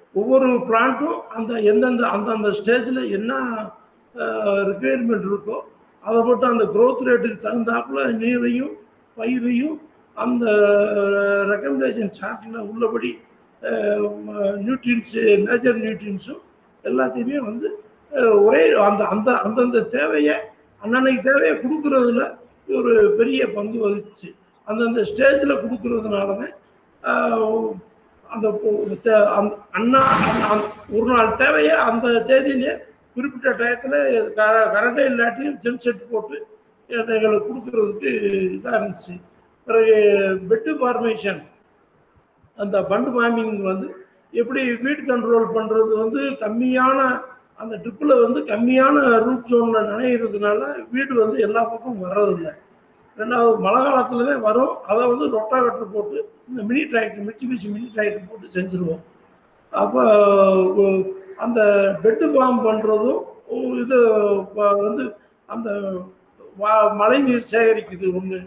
ஒவ்வொரு பிளான்ட்டும் அந்த எந்தெந்த அந்தந்த ஸ்டேஜில் என்ன ரிக்குயர்மெண்ட் இருக்கோ அதை மட்டும் அந்த growth ரேட்டுக்கு தகுந்தாப்புல நீரையும் பயிரையும் அந்த ரெக்கமெண்டேஷன் சார்ட்டில் உள்ளபடி நியூட்ரியன்ஸு மேஜர் நியூட்ரியன்ஸும் எல்லாத்தையுமே வந்து அஹ், ஒரே அந்த அந்த அந்தந்த தேவையை அன்னன்னைக்கு தேவையை கொடுக்கறதுல ஒரு பெரிய பங்கு வகிச்சு அந்தந்த ஸ்டேஜில் கொடுக்கறதுனால தான் ஆஹ், அந்த பொ- தே- அந்த அண்ணா அந்த- அந்த ஒரு நாள் தேவையை அந்த தேதியிலே குறிப்பிட்ட டயத்தில் க கரண்டே இல்லாட்டியும் ஜென்செட் போட்டு எங்களுக்கு கொடுக்கறதுக்கு இதாக இருந்துச்சு பிறகு பெட்டு ஃபார்மேஷன் அந்த பண்டு ஃபார்மிங் வந்து எப்படி வீட் கண்ட்ரோல் பண்ணுறது வந்து கம்மியான அந்த ட்ரிப்பில் வந்து கம்மியான ரூட் ஜோனில் நனையிறதுனால வீடு வந்து எல்லா பக்கமும் வர்றதில்லை ரெண்டாவது மழை காலத்தில் தான் வரும் அதை வந்து ரொட்டாவேட்டர் போட்டு இந்த மினி டிராக்டர் மிச்சி மிச்சி மினி டிராக்டர் போட்டு செஞ்சுருவோம் அப்போ அந்த பெட்டு பாம் பண்ணுறதும் இது ப- வந்து அந்த வா- மழை நீர் சேகரிக்குது ஒன்று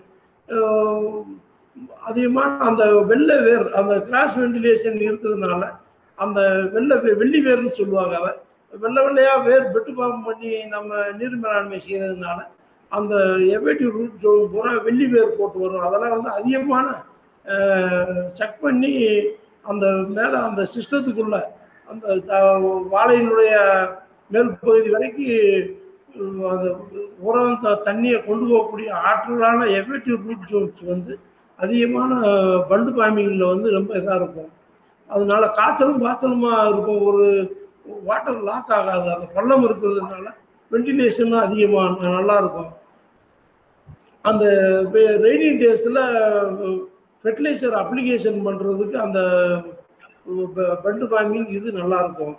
அதிகமான அந்த வெள்ளை வேர் அந்த கிராஸ் வென்டிலேஷன் இருக்கிறதுனால அந்த வெள்ளை வே- வெள்ளி வேர்னு சொல்லுவாங்க அதை வெள்ளை வெள்ளையா வேர் பெட்டு பாம் பண்ணி நம்ம நீர் மேலாண்மை செய்யறதுனால அந்த எவேட்டிவ் ரூட் ஜோன் பூரா வெள்ளி வேர் போட்டு வரும் அதெல்லாம் வந்து அதிகமான செக் பண்ணி அந்த மேலே அந்த சிஸ்டத்துக்குள்ள அந்த த- வாழையினுடைய மேல் பகுதி வரைக்கும் உம், அந்த உரம் த- தண்ணியை கொண்டு போகக்கூடிய ஆற்றலான எவேட்டிவ் ரூட் ஜோன்ஸ் வந்து அதிகமான பண்டு பாமிங்கில் வந்து ரொம்ப இதாக இருக்கும் அதனால காய்ச்சலும் பாய்ச்சலுமா இருக்கும் ஒரு வாட்டர் லாக் ஆகாது அந்த பள்ளம் இருக்கிறதுனால வென்டிலேஷனும் அதிகமாக நல்லா இருக்கும் அந்த ரெய்னி டேஸில் ஃபெர்டிலைசர் அப்ளிகேஷன் பண்ணுறதுக்கு அந்த ப- பண்டு ஃபார்மிங் இது நல்லா இருக்கும்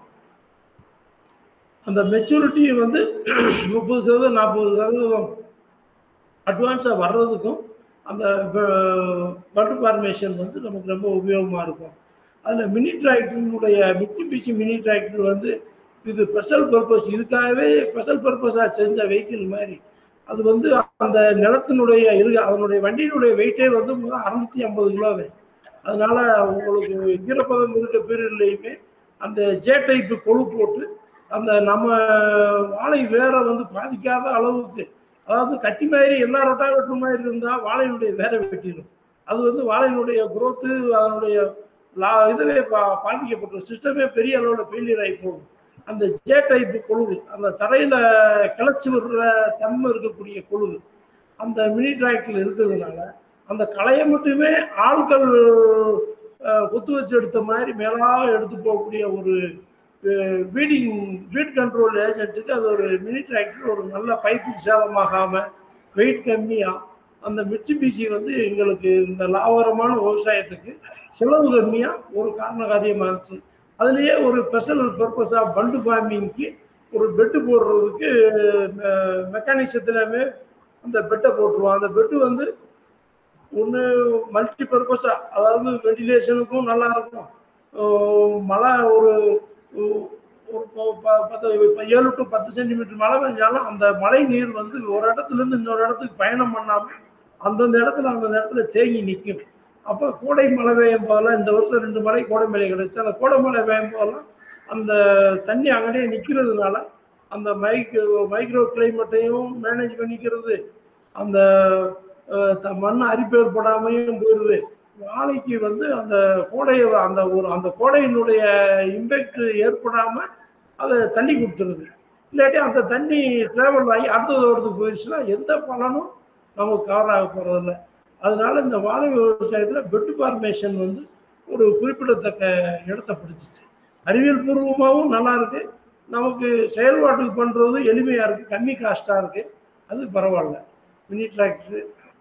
அந்த மெச்சூரிட்டி வந்து முப்பது சதவீதம் நாற்பது சதவீதம் அட்வான்ஸாக வர்றதுக்கும் அந்த பண்டு ஃபார்மேஷன் வந்து நமக்கு ரொம்ப உபயோகமாக இருக்கும் அதில் மினி டிராக்டரினுடைய மித்திபிசி மினி டிராக்டர் வந்து இது ஸ்பெஷல் பர்பஸ் இதுக்காகவே ஸ்பெஷல் பர்பஸாக செஞ்ச வெஹிக்கிள் மாதிரி அது வந்து அந்த நிலத்தினுடைய இரு அதனுடைய வண்டியினுடைய வெயிட்டே வந்து முதல் அறுநூத்தி ஐம்பது கிலோ தான் அதனால உங்களுக்கு ஈரப்பதம் இருக்க பீரியட்லையுமே அந்த ஜே டைப்பு கொழு போட்டு அந்த நம்ம வாழை வேற வந்து பாதிக்காத அளவுக்கு அதாவது கட்டி மாதிரி எல்லா ரொட்டாவேட்டர் மாதிரி இருந்தால் வாழையினுடைய வேற வெட்டிடும் அது வந்து வாழையினுடைய growth அதனுடைய லா இதுவே பா பாதிக்கப்பட்டுரும் சிஸ்டமே பெரிய அளவில் ஃபெயிலியர் ஆகி போகும் அந்த ஜே டைப்பு கொழுவு அந்த தரையில் கிளச்சி விடுற தன்மை இருக்கக்கூடிய கொழுவு அந்த மினி டிராக்டரில் இருக்கிறதுனால அந்த களையை மட்டுமே ஆட்கள் அஹ், கொத்து வச்சு எடுத்த மாதிரி மேலாக எடுத்து போகக்கூடிய ஒரு வீடிங் வீட் கண்ட்ரோல் ஏஜென்ட்டுக்கு அது ஒரு மினி டிராக்டர் ஒரு நல்ல பைப்புக்கு சேதமாகாமல் வெயிட் கம்மியாக அந்த மிட்சுபிஷி வந்து எங்களுக்கு இந்த லாபகரமான விவசாயத்துக்கு செலவு கம்மியாக ஒரு காரண காரியமாக இருந்துச்சு அதுலேயே ஒரு ஸ்பெஷல் பர்பஸாக பண்டு ஃபார்மிங்க்கு ஒரு பெட்டு போடுறதுக்கு மெக்கானிசத்துலேயுமே அந்த பெட்டை போட்டுருவோம் அந்த பெட்டு வந்து ஒன்று மல்டி பர்பஸாக அதாவது வெண்டிலேஷனுக்கும் நல்லா இருக்கும் அஹ் மழை ஒரு ஒரு ப- ப- பத்து இப்ப ஏழு டு பத்து சென்டிமீட்டர் மழை பெஞ்சாலும் அந்த மழை நீர் வந்து ஒரு இடத்துலேருந்து இன்னொரு இடத்துக்கு பயணம் பண்ணாமல் அந்தந்த இடத்துல அந்தந்த இடத்துல தேங்கி நிற்கும் அப்போ கோடை மழை பெய்யும் போதெல்லாம் இந்த வருஷம் ரெண்டு மழை கோடை மழை கிடைச்சு அந்த கோடை மழை பெய்யும் போதெல்லாம் அந்த தண்ணி அங்கேயே நிற்கிறதுனால அந்த மைக்ரோ மைக்ரோ கிளைமேட்டையும் மேனேஜ் பண்ணிக்கிறது அந்த அஹ், த- மண் அரிப்பு ஏற்படாமையும் போயிடுது வாழைக்கு வந்து அந்த கோடையை அந்த ஒரு அந்த கோடையினுடைய இம்பேக்ட் ஏற்படாமல் அதை தண்ணி கொடுத்துருது இல்லாட்டி அந்த தண்ணி ட்ராவல் ஆகி அடுத்த தோட்டத்துக்கு போயிடுச்சுன்னா எந்த பலனும் நமக்கு கவர் ஆக போகிறதில்ல அதனால இந்த வாழை விவசாயத்தில் பெட் ஃபார்மேஷன் வந்து ஒரு குறிப்பிடத்தக்க இடத்த பிடிச்சிச்சு அறிவியல் பூர்வமாகவும் நல்லா இருக்கு நமக்கு செயல்பாட்டுக்கு பண்ணுறது எளிமையாக இருக்குது கம்மி காஸ்ட்டாக இருக்குது அது பரவாயில்ல மினி டிராக்டரு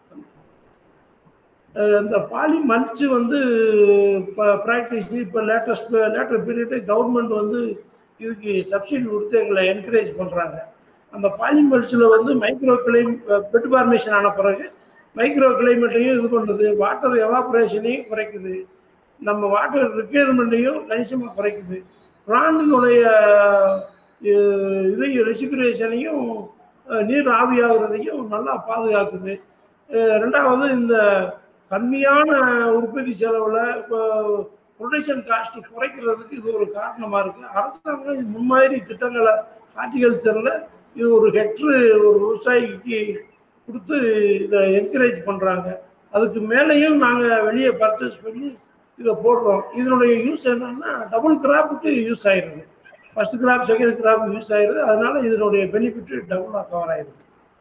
இந்த பாலி மல்ச்சு வந்து இப்போ ப்ராக்டிஸ் இப்போ லேட்டஸ்ட் லேட்டர் பீரியடு கவர்மெண்ட் வந்து இதுக்கு சப்சிடி கொடுத்து எங்களை என்கரேஜ் பண்ணுறாங்க அந்த பாலி மல்ச்சில் வந்து மைக்ரோ கிளைம் பெட் ஃபார்மேஷன் ஆன பிறகு மைக்ரோ கிளைமேட்டையும் இது பண்ணுறது வாட்டர் எவாபரேஷனையும் குறைக்குது நம்ம வாட்டர் ரிக்யர்மெண்ட்டையும் கணிசமாக குறைக்குது பிளான்டினுடைய இதையும் ரெசிபிரேஷனையும் நீர் ஆவியாகிறதையும் நல்லா பாதுகாக்குது அஹ் ரெண்டாவது இந்த கம்மியான உற்பத்தி செலவில் இப்போ ப்ரொடக்ஷன் காஸ்ட் குறைக்கிறதுக்கு இது ஒரு காரணமாக இருக்குது அரசாங்கம் இது முன்மாதிரி திட்டங்களை ஹார்டிகல்ச்சரில் இது ஒரு ஹெக்டரு ஒரு விவசாயிக்கு கொடுத்து இதை என்கரேஜ் பண்ணுறாங்க அதுக்கு மேலேயும் நாங்கள் வெளியே பர்ச்சேஸ் பண்ணி இதை போடுறோம் இதனுடைய யூஸ் என்னன்னா டபுள் கிராப்புக்கு யூஸ் ஆயிடுது first crop second crop use ஆயிடுது அதனால இதனுடைய பெனிஃபிட் டபுளாக கவர் ஆயிடுது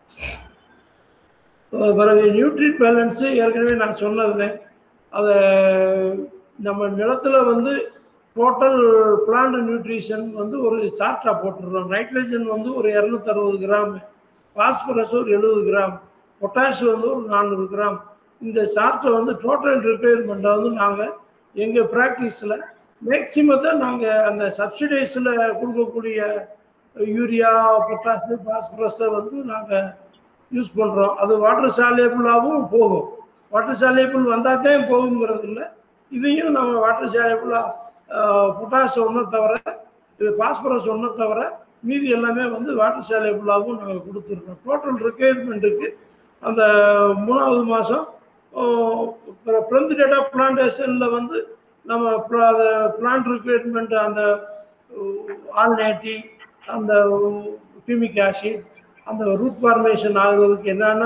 பிறகு நியூட்ரிட் பேலன்ஸு ஏற்கனவே நான் சொன்னது அதை நம்ம நிலத்துல வந்து டோட்டல் பிளான்ட் நியூட்ரிஷன் வந்து ஒரு சார்ட்டாக போட்டுடுறோம் நைட்ரஜன் வந்து ஒரு இரநூத்தறுபது கிராம் பாஸ்பரஸ் ஒரு எழுபது கிராம் பொட்டாஷ் வந்து ஒரு நானூறு கிராம் இந்த சார்ட்டை வந்து டோட்டல் ரிக்குயர்மெண்ட்டை வந்து நாங்கள் எங்கள் ப்ராக்டிஸில் மேக்சிமத்தை நாங்கள் அந்த சப்சிடைஸில் கொடுக்கக்கூடிய யூரியா பொட்டாஷு பாஸ்பரஸை வந்து நாங்கள் யூஸ் பண்ணுறோம் அது வாட்டர் சாலியபிளாகவும் போகும் வாட்டர் சாலியபிள் வந்தால் தான் போகுங்கிறது இல்லை இதையும் நம்ம வாட்டர் சாலியபிளாக பொட்டாஷ் ஒன்றை தவிர இது பாஸ்பரஸ் ஒன்றை தவிர மீதி எல்லாமே வந்து வாட்டர் சாலியபிளாகவும் நாங்கள் கொடுத்துருக்கோம் டோட்டல் ரெக்குயர்மெண்ட்டுக்கு அந்த மூணாவது மாதம் பிளந்து டேட்டா பிளான்டேஷனில் வந்து நம்ம பிளான்ட் ரிக்குயர்மெண்ட் அந்த ஆல்நேட்டி அந்த கியூமிக் ஆசிட் அந்த ரூட் ஃபார்மேஷன் ஆகுறதுக்கு என்னென்னா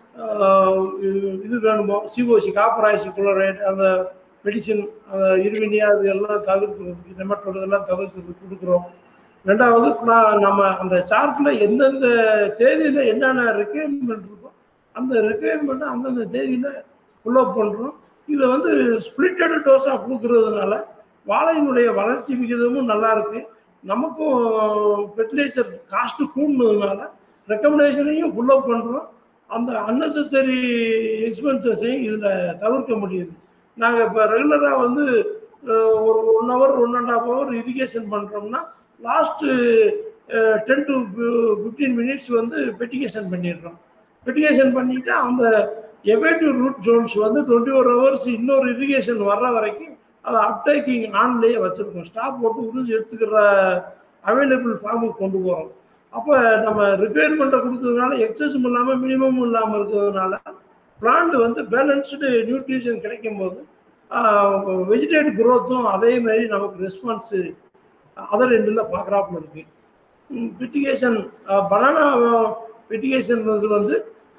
இது வேணுமோ சிஓசி காப்பர் ஆய்சி குளோரைட் அந்த மெடிசின் அந்த இருவினியா இது எல்லாம் தவிர்க்கிறதுக்கு நெமட்டோட இதெல்லாம் தவிர்க்கிறதுக்கு கொடுக்குறோம் ரெண்டாவது நம்ம அந்த சார்ட்டில் எந்தெந்த தேதியில் என்னென்ன ரெக்குயர்மெண்ட் இருக்கோ அந்த ரெக்குயர்மெண்ட்டை அந்தந்த தேதியில் ஃபுல்லப் பண்ணுறோம் இதை வந்து ஸ்பிளிட்டட் டோஸாக கொடுக்கறதுனால வாழையினுடைய வளர்ச்சி விகிதமும் நல்லா இருக்கு நமக்கும் ஃபெர்டிலைசர் காஸ்ட்டு கூடுனதுனால ரெக்கமெண்டேஷனையும் ஃபுல்லப் பண்ணுறோம் அந்த அன்னெசரி எக்ஸ்பென்சஸையும் இதில் தவிர்க்க முடியுது நாங்கள் இப்போ ரெகுலராக வந்து ஒரு one hour one and half hour irrigation பண்ணுறோம்னா last ten to fifteen minutes வந்து பெட்டிகேஷன் பண்ணிடுறோம் பெட்டிகேஷன் பண்ணிவிட்டு அந்த எவேட்டிவ் ரூட் ஜோன்ஸ் வந்து டுவெண்ட்டி ஃபோர் ஹவர்ஸ் இன்னொரு இரிகேஷன் வர்ற வரைக்கும் அதை அப்டேக்கிங் ஆன்லேயே வச்சுருக்கோம் ஸ்டாப் போட்டு உறிஞ்சி எடுத்துக்கிற அவைலபிள் ஃபார்முக்கு கொண்டு போகிறோம் அப்போ நம்ம ரிப்பேர்மெண்ட்டை கொடுத்ததுனால எக்ஸஸும் இல்லாமல் மினிமமும் இல்லாமல் இருக்கிறதுனால பிளான்ட் வந்து பேலன்ஸ்டு நியூட்ரிஷன் கிடைக்கும் போது வெஜிடேட் குரோத்தும் அதே மாதிரி நமக்கு ரெஸ்பான்ஸு அதர் ரெண்டில் பார்க்குறாப்புல இருக்குது பிட்டிகேஷன் பனானா பிட்டிகேஷன் வந்து வந்து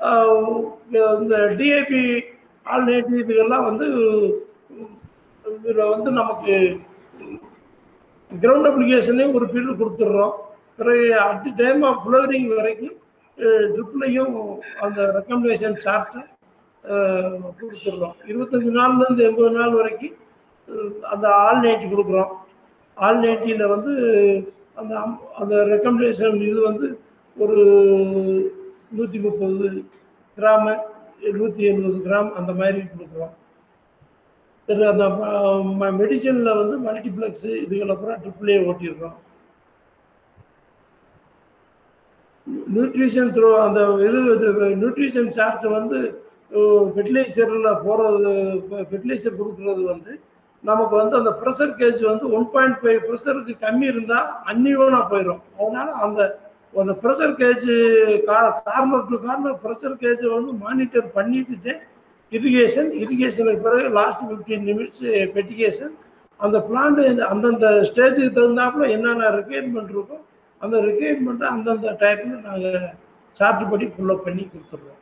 இந்த டிஏபி ஆல்நேட்டிவ் இதுகெல்லாம் வந்து இதில் வந்து நமக்கு கிரவுண்ட் அப்ளிகேஷனே ஒரு பீரியட் கொடுத்துட்றோம் பிறகு at the time of flowering வரைக்கும் ட்ரிப்லையும் அந்த ரெக்கமெண்டேஷன் சார்ட்டை கொடுத்துட்றோம் இருபத்தஞ்சி நாள்லேருந்து எண்பது நாள் வரைக்கும் அந்த ஆல் நைட்டி கொடுக்குறோம் ஆல் நைட்டியில் வந்து அந்த அந்த ரெக்கமெண்டேஷன் இது வந்து ஒரு நூற்றி முப்பது கிராமு நூற்றி எண்பது கிராம் அந்த மாதிரி கொடுக்குறோம் அந்த மெடிசனில் வந்து மல்டிப்ளெக்ஸு இதுகளை அப்புறம் ட்ரிபிளே ஓட்டிடுறோம் நியூட்ரிஷன் த்ரோ அந்த இது நியூட்ரிஷன் சார்ட் வந்து ஃபெர்டிலைசரில் போகிறது ஃபெர்டிலைசர் கொடுக்குறது வந்து நமக்கு வந்து அந்த ப்ரெஷர் கேஜ் வந்து ஒன் பாயிண்ட் ஃபைவ் ப்ரெஷருக்கு கம்மி இருந்தால் அன்னிவனாக போயிடும் அதனால அந்த அந்த pressure gauge corner to corner pressure கேஜை வந்து மானிட்டர் பண்ணிட்டு தான் இரிகேஷன் இரிகேஷனுக்கு பிறகு லாஸ்ட் ஃபிஃப்டீன் நிமிட்ஸ் பெட்டிகேஷன் அந்த பிளான்ட் அந்தந்த ஸ்டேஜுக்கு தகுந்தாப்புல என்னென்ன ரெக்குயர்மெண்ட் இருக்கோ அந்த ரெக்குயர்மெண்ட்டை அந்தந்த டயத்தில் நாங்கள் சார்ட் படி ஃபுல்லப் பண்ணி கொடுத்துட்றோம்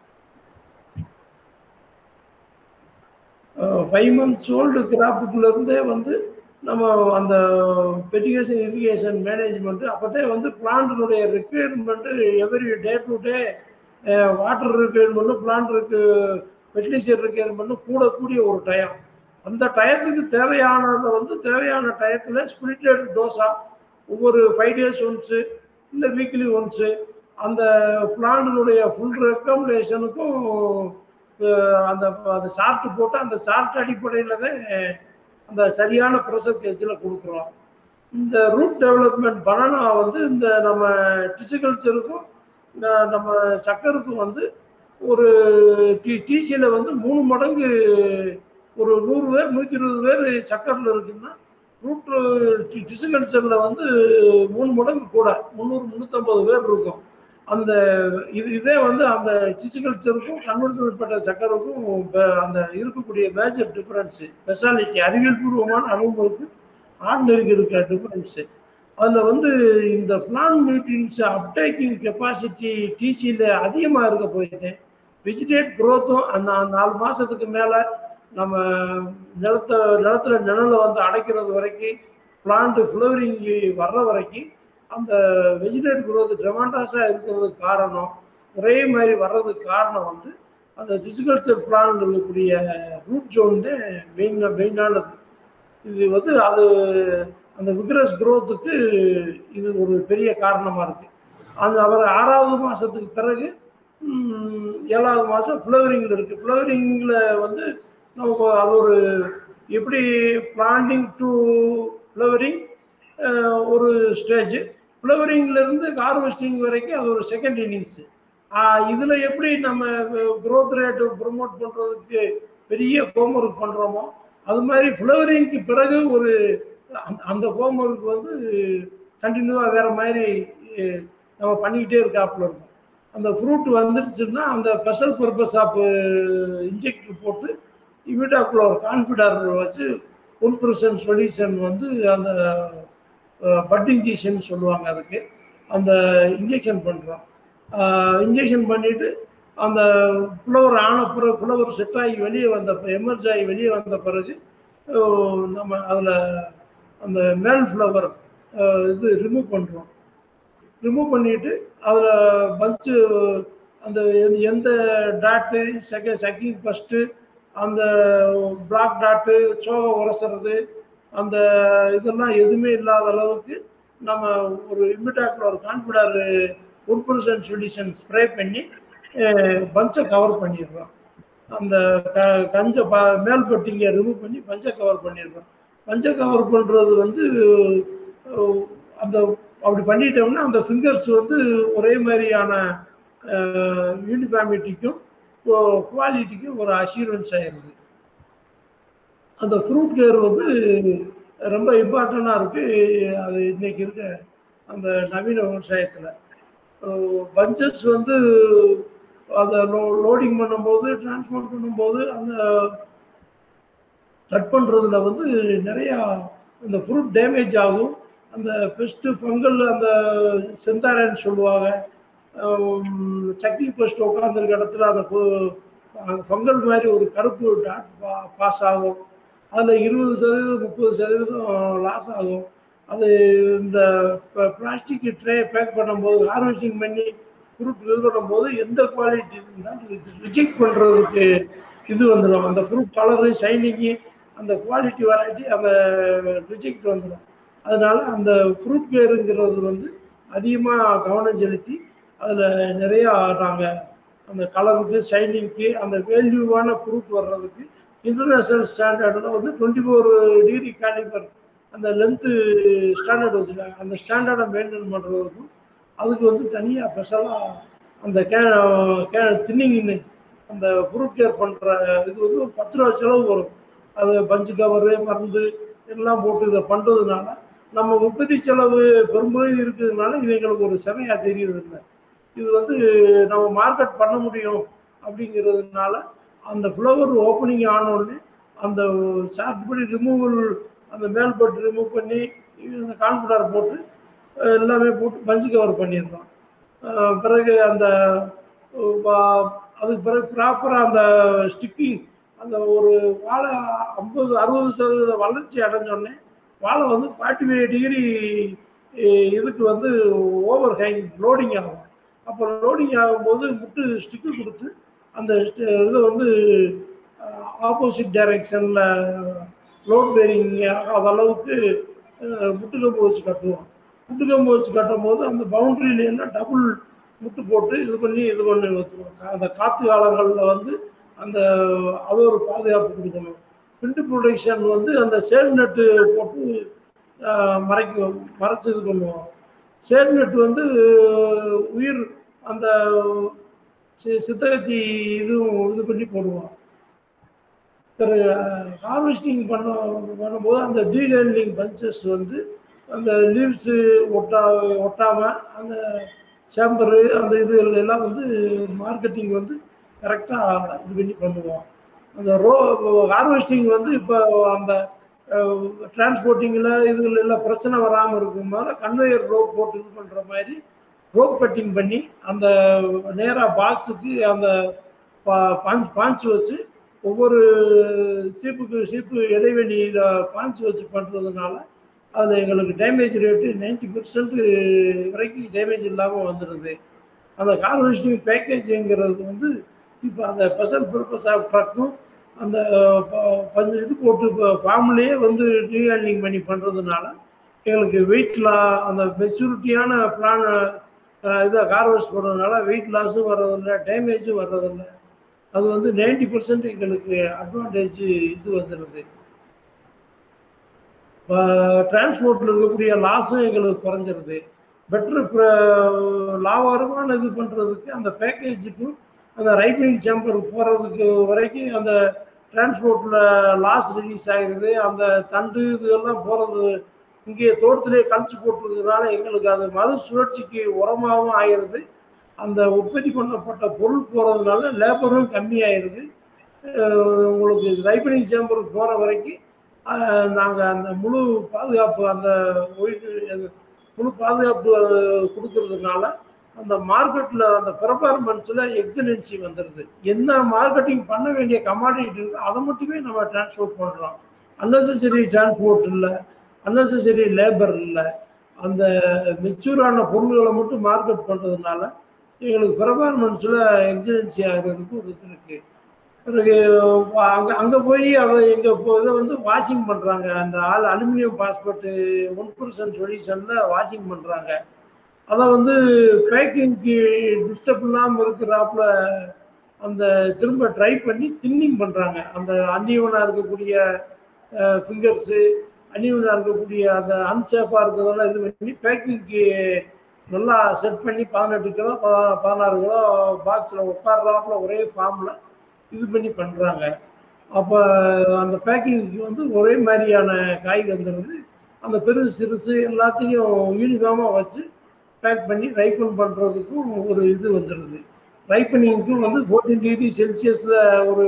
ஃபைவ் மந்த்ஸ் ஓல்டு கிராப்புக்குள்ளேருந்தே வந்து நம்ம அந்த பெட்டிகேஷன் இரிகேஷன் மேனேஜ்மெண்ட்டு அப்போதான் வந்து பிளான்ட்டினுடைய requirement every day to day water ரெக்குயர்மெண்ட்டும் பிளான்ட் இருக்கு ஃபெர்டிலைசர் ரெக்குயர்மெண்ட்டும் கூடக்கூடிய ஒரு டயம் அந்த டயத்துக்கு தேவையானதை வந்து தேவையான டயத்தில் ஸ்பிரிட்டட் டோஸாக ஒவ்வொரு ஃபைவ் டேஸ் ஒன்ஸு இல்லை வீக்லி ஒன்ஸு அந்த பிளான்டினுடைய ஃபுல் ரெக்கமெண்டேஷனுக்கும் அந்த அந்த சார்ட் போட்டு அந்த சார்ட் அடிப்படையில் தான் அந்த சரியான ப்ரெஷர் கேஜில் கொடுக்குறோம் இந்த ரூட் டெவலப்மெண்ட் பனானா வந்து இந்த நம்ம டிசிகல்ச்சருக்கும் நம்ம சக்கருக்கும் வந்து ஒரு டி டிசியில் வந்து மூணு மடங்கு ஒரு நூறு பேர் நூற்றி இருபது பேர் சக்கரில் இருக்குன்னா ரூட் டிசிகல்ச்சரில் வந்து மூணு மடங்கு கூட முந்நூறு முந்நூற்றம்பது பேர் இருக்கும் அந்த இது இதே வந்து அந்த டிசிகல்ச்சருக்கும் கன்வென்ஷனல் பட்ட சக்கருக்கும் ப- அந்த இருக்கக்கூடிய மேஜர் டிஃபரன்ஸு ஸ்பெஷாலிட்டி அறிவியல் பூர்வமான அனுபவத்துக்கு ஆர்டினரிக்கு இருக்க டிஃபரன்ஸு அதில் வந்து இந்த பிளான் நியூட்ரியன்ஸ் அப்டேக்கிங் கெப்பாசிட்டி டிசியில் அதிகமாக இருக்க போயிட்டு வெஜிடேட் க்ரோத்தும் அந்த நாலு மாதத்துக்கு மேலே நம்ம நிலத்தை நிலத்துல நிழலை வந்து அடைக்கிறது வரைக்கும் பிளான்ட் ஃப்ளவரிங் வர்ற வரைக்கும் அந்த வெஜிடேட் க்ரோத் ட்ரெமாண்டாஸாக இருக்கிறதுக்கு காரணம் ஒரே மாதிரி வர்றதுக்கு காரணம் வந்து அந்த ஃபிசிகல்ச்சர் பிளான் இருக்கக்கூடிய ரூட் ஜோன் தான் மெயின் மெயினானது இது வந்து அது அந்த விக்ரஸ் க்ரோத்துக்கு இது ஒரு பெரிய காரணமாக இருக்குது அந்த அவர் ஆறாவது மாதத்துக்கு பிறகு ம், ஏழாவது மாதம் ஃப்ளவரிங்கில் இருக்குது ஃப்ளவரிங்கில் வந்து நமக்கு அது ஒரு எப்படி பிளான்டிங் டு ஃப்ளவரிங் ஒரு ஸ்டேஜ் ஃப்ளவரிங்லேருந்து ஹார்வெஸ்டிங் வரைக்கும் அது ஒரு செகண்ட் இன்னிங்ஸு இதில் எப்படி நம்ம க்ரோத் ரேட்டு ப்ரொமோட் பண்ணுறதுக்கு பெரிய ஹோம்ஒர்க் பண்ணுறோமோ அது மாதிரி ஃப்ளவரிங்க்கு பிறகு ஒரு அந்த அந்த ஹோம்ஒர்க் வந்து கண்டினியூவாக வேறு மாதிரி அஹ், நம்ம பண்ணிக்கிட்டே இருக்காப்புல இருக்கும் அந்த ஃப்ரூட் வந்துடுச்சுன்னா அந்த ஸ்பெஷல் பர்பஸ் ஆஃப் இன்ஜெக்டர் போட்டு இமிடாக்குள்ள ஒரு கான்ஃபிடர் வச்சு ஒன் பர்சன்ட் சொல்யூஷன் வந்து அந்த பட் இன்ஜெக்ஷன் சொல்லுவாங்க அதுக்கு அந்த இன்ஜெக்ஷன் பண்ணுறோம் இன்ஜெக்ஷன் பண்ணிவிட்டு அந்த ஃப்ளவர் ஆன பிறகு ஃப்ளவர் செட் ஆகி வெளியே வந்த எமர்ஜ் ஆகி வெளியே வந்த பிறகு அஹ், நம்ம அதில் அந்த மேல் ஃப்ளவர் இது ரிமூவ் பண்ணுறோம் ரிமூவ் பண்ணிட்டு அதில் பஞ்சு அந்த எந்த- எந்த டாட்டு செக செக்கிங் ஃபஸ்ட்டு அந்த பிளாக் டாட்டு சோகை உரசுறது அந்த இதெல்லாம் எதுவுமே இல்லாத அளவுக்கு நம்ம ஒரு இமிடாக்கில் ஒரு Confidor one percent solution spray பண்ணி பஞ்சை கவர் பண்ணிடுறோம் அந்த க கஞ்சை ப மேல் பட்டிங்க ரிமூவ் பண்ணி பஞ்சை கவர் பண்ணிடுறோம் பஞ்சை கவர் பண்ணுறது வந்து அஹ், அந்த அப்படி பண்ணிட்டோம்னா அந்த ஃபிங்கர்ஸ் வந்து ஒரே மாதிரியான யூனிஃபார்மிட்டிக்கும் குவாலிட்டிக்கும் ஒரு அஷூரன்ஸ் ஆயிடுது அந்த ஃப்ரூட் கேர் வந்து ரொம்ப இம்பார்ட்டண்ட்டாக இருக்குது அது இன்னைக்கு இருக்க அந்த நவீன விவசாயத்தில் பஞ்சஸ் வந்து அதை லோ லோடிங் பண்ணும்போது டிரான்ஸ்போர்ட் பண்ணும்போது அந்த கட் பண்ணுறதுல வந்து நிறையா இந்த ஃப்ரூட் டேமேஜ் ஆகும் அந்த பெஸ்ட்டு ஃபங்கல் அந்த செந்தாரன்னு சொல்லுவாங்க சக்கி பெஸ்ட் உட்காந்துருக்க இடத்துல அந்த ஃபங்கல் மாதிரி ஒரு கருப்பு டாட் பா பாஸ் ஆகும் அதில் இருபது சதவீதம் முப்பது சதவீதம் லாஸ் ஆகும் அது இந்த பிளாஸ்டிக் ட்ரே பேக் பண்ணும்போது ஹார்வெஸ்டிங் பண்ணி ஃப்ரூட் இது பண்ணும்போது எந்த குவாலிட்டி இருந்தாலும் ரிஜெக்ட் பண்ணுறதுக்கு இது வந்துடும் அந்த ஃப்ரூட் கலரு ஷைனிங்கு அந்த குவாலிட்டி வெரைட்டி அந்த ரிஜெக்ட் வந்துடும் அதனால அந்த ஃப்ரூட் கேருங்கிறது வந்து அதிகமாக கவனம் செலுத்தி அதில் நிறையா நாங்கள் அந்த கலருக்கு ஷைனிங்க்கு அந்த வேல்யூவான ஃப்ரூட் வர்றதுக்கு இன்டர்நேஷ்னல் ஸ்டாண்டர்டில் வந்து டுவெண்ட்டி ஃபோர் டிகிரி காலிபர் அந்த லென்த்து ஸ்டாண்டர்ட் வச்சுருக்காங்க அந்த ஸ்டாண்டர்டை மெயின்டைன் பண்ணுறதுக்கும் அதுக்கு வந்து தனியாக ஸ்பெஷலாக அந்த கே கே தின்னிங்கின்னு அந்த ஃப்ரூட் கேர் பண்ணுற இது வந்து ஒரு பத்து ரூபா செலவு வரும் அது பஞ்சு கவரு மருந்து எல்லாம் போட்டு இதை பண்ணுறதுனால நம்ம உற்பத்தி செலவு பெரும்பகுதி இருக்கிறதுனால இது எங்களுக்கு ஒரு செமையாக தெரியுது இல்லை இது வந்து நம்ம மார்க்கெட் பண்ண முடியும் அப்படிங்கிறதுனால அந்த ஃப்ளவர் ஓப்பனிங் ஆனோடனே அந்த ஷார்ட் படி ரிமூவல் அந்த மேல் பட்டு ரிமூவ் பண்ணி அந்த கான்ஃபிடர் போட்டு அஹ் எல்லாமே போட்டு பஞ்சு கவர் பண்ணிடுறோம் அஹ் பிறகு அந்த அஹ் வா- அதுக்கு பிறகு ப்ராப்பராக அந்த ஸ்டிக்கிங் அந்த ஒரு வாழை ஐம்பது அறுபது சதவீத வளர்ச்சி அடைஞ்சோடனே வாழை வந்து ஃபார்ட்டி ஃபைவ் டிகிரி இதுக்கு வந்து ஓவர் ஹேங் லோடிங் ஆகும் அப்போ லோடிங் ஆகும்போது முட்டு ஸ்டிக்கு கொடுத்து அந்த st- இது வந்து ஆப்போசிட் டைரெக்ஷனில் லோட் பேரிங் ஆகாத அளவுக்கு அஹ், முட்டுக்கம்பு வச்சு கட்டுவோம் முட்டுக்கம்பு வச்சு கட்டும் போது அந்த பவுண்டரியில எல்லாம் டபுள் முட்டு போட்டு இது பண்ணி இது பண்ணி வச்சுருவோம் அந்த காற்று காலங்களில் வந்து அந்த அது ஒரு பாதுகாப்பு கொடுக்கணும் பிண்டு ப்ரொடெக்ஷன் வந்து அந்த சேல் நட்டு போட்டு அஹ், மறைக்க மறைச்சு இது பண்ணுவோம் சேல் நட்டு வந்து உயிர் அந்த சி- சித்தகத்தி இதுவும் இது பண்ணி போடுவோம் பிறகு ஹார்வெஸ்டிங் பண்ண பண்ணும்போது அந்த டீலேண்டிங் பஞ்சஸ் வந்து அந்த லீவ்ஸு ஒட்டா ஒட்டாமல் அந்த சேம்பரு அந்த இது எல்லாம் வந்து மார்க்கெட்டிங் வந்து கரெக்டாக இது பண்ணி பண்ணுவோம் அந்த ரோ ஹார்வெஸ்டிங் வந்து இப்போ அந்த டிரான்ஸ்போர்ட்டிங்கில் இதுல எல்லாம் பிரச்சனை வராமல் இருக்கும்போது கன்வேயர் ரோப் போட்டு இது பண்ணுற மாதிரி ரோப் கட்டிங் பண்ணி அந்த நேராக பாக்ஸுக்கு அந்த பாஞ்ச் பாஞ்சு வச்சு ஒவ்வொரு சீப்புக்கு சீப்பு இடைவெளியில் பாஞ்சு வச்சு பண்ணுறதுனால அதில் எங்களுக்கு டேமேஜ் ரேட்டு நைன்டி பர்சன்ட் வரைக்கும் டேமேஜ் இல்லாமல் வந்துடுது அந்த ஹார்வெஸ்டிங் பேக்கேஜுங்கிறது வந்து இப்போ அந்த ஸ்பெஷல் பர்பஸ் ஆஃப் ட்ரக்கும் அந்த பஞ்சு இது போட்டு இப்போ ஃபார்ம்லேயே வந்து ரீஹேண்ட்லிங் பண்ணி பண்ணுறதுனால எங்களுக்கு வெயிட்லாம் அந்த மெச்சூரிட்டியான பிளான் இதை ஹார்வெஸ்ட் பண்ணுறதுனால வெயிட் லாஸும் வர்றதில்ல டேமேஜும் வர்றதில்ல அது வந்து நைன்டி பர்சன்ட் எங்களுக்கு அட்வான்டேஜ் இது வந்துடுது டிரான்ஸ்போர்ட்டில் இருக்கக்கூடிய லாஸும் எங்களுக்கு குறைஞ்சிருது பெட்ரு லாபகரமான இது பண்ணுறதுக்கு அந்த பேக்கேஜுக்கும் அந்த ரைப்பிங் சேம்பர் போகிறதுக்கு வரைக்கும் அந்த டிரான்ஸ்போர்ட்டில் லாஸ் ரிலீஸ் ஆகிடுது அந்த தண்டு இதெல்லாம் போகிறது இங்கே தோட்டத்திலே கழிச்சு போட்டுறதுனால எங்களுக்கு அது மறு சுழற்சிக்கு உரமாகவும் ஆயிடுது அந்த உற்பத்தி பண்ணப்பட்ட பொருள் போகிறதுனால லேபரும் கம்மியாயிருது உங்களுக்கு ரைப்பனிங் சேம்பருக்கு போகிற வரைக்கும் நாங்கள் அந்த முழு பாதுகாப்பு அந்த முழு பாதுகாப்பு கொடுக்கறதுனால அந்த மார்க்கெட்டில் அந்த பெர்ஃபார்மன்ஸில் எக்ஸலன்சி வந்துடுது என்ன மார்க்கெட்டிங் பண்ண வேண்டிய கமாடிட்டி இருக்கோ அதை மட்டுமே நம்ம டிரான்ஸ்போர்ட் பண்ணுறோம் அன்னெசரி டிரான்ஸ்போர்ட் இல்லை அன்னெசரி லேபர் இல்லை அந்த மெச்சூரான பொருள்களை மட்டும் மார்க்கெட் பண்ணுறதுனால எங்களுக்கு பெர்ஃபார்மன்ஸில் எக்ஸலன்சி ஆகிறதுக்கு ஒரு இது இருக்குது பிறகு அங்கே அங்கே போய் அதை எங்கள் இதை வந்து வாஷிங் பண்ணுறாங்க அந்த ஆள் அலுமினியம் பாஸ்போர்ட்டு ஒன் பர்சன்ட் சொல்யூஷனில் வாஷிங் பண்ணுறாங்க அதை வந்து பேக்கிங்க்கு டிஸ்டர்ப் இல்லாமல் இருக்கிறாப்புல அந்த திரும்ப ட்ரை பண்ணி தின்னிங் பண்ணுறாங்க அந்த அன்னியூனாக இருக்கக்கூடிய ஃபிங்கர்ஸு அன்னியூனாக இருக்கக்கூடிய அந்த அன்சேஃபாக இருக்கிறதெல்லாம் இது பண்ணி பேக்கிங்க்கு நல்லா செட் பண்ணி பதினெட்டு கிலோ பதினாறு கிலோ பாக்ஸில் உட்கார்றாப்புல ஒரே ஃபார்மில் இது பண்ணி பண்ணுறாங்க அப்போ அந்த பேக்கிங்க்கு வந்து ஒரே மாதிரியான காய் வந்துடுது அந்த பெருசு சிறுசு எல்லாத்தையும் யூனிஃபார்மாக வச்சு பேக் பண்ணி ரைப்பன் பண்ணுறதுக்கும் ஒரு இது வந்துடுது ரைப்பனிங்க்கும் வந்து ஃபோர்டீன் டிகிரி செல்சியஸில் ஒரு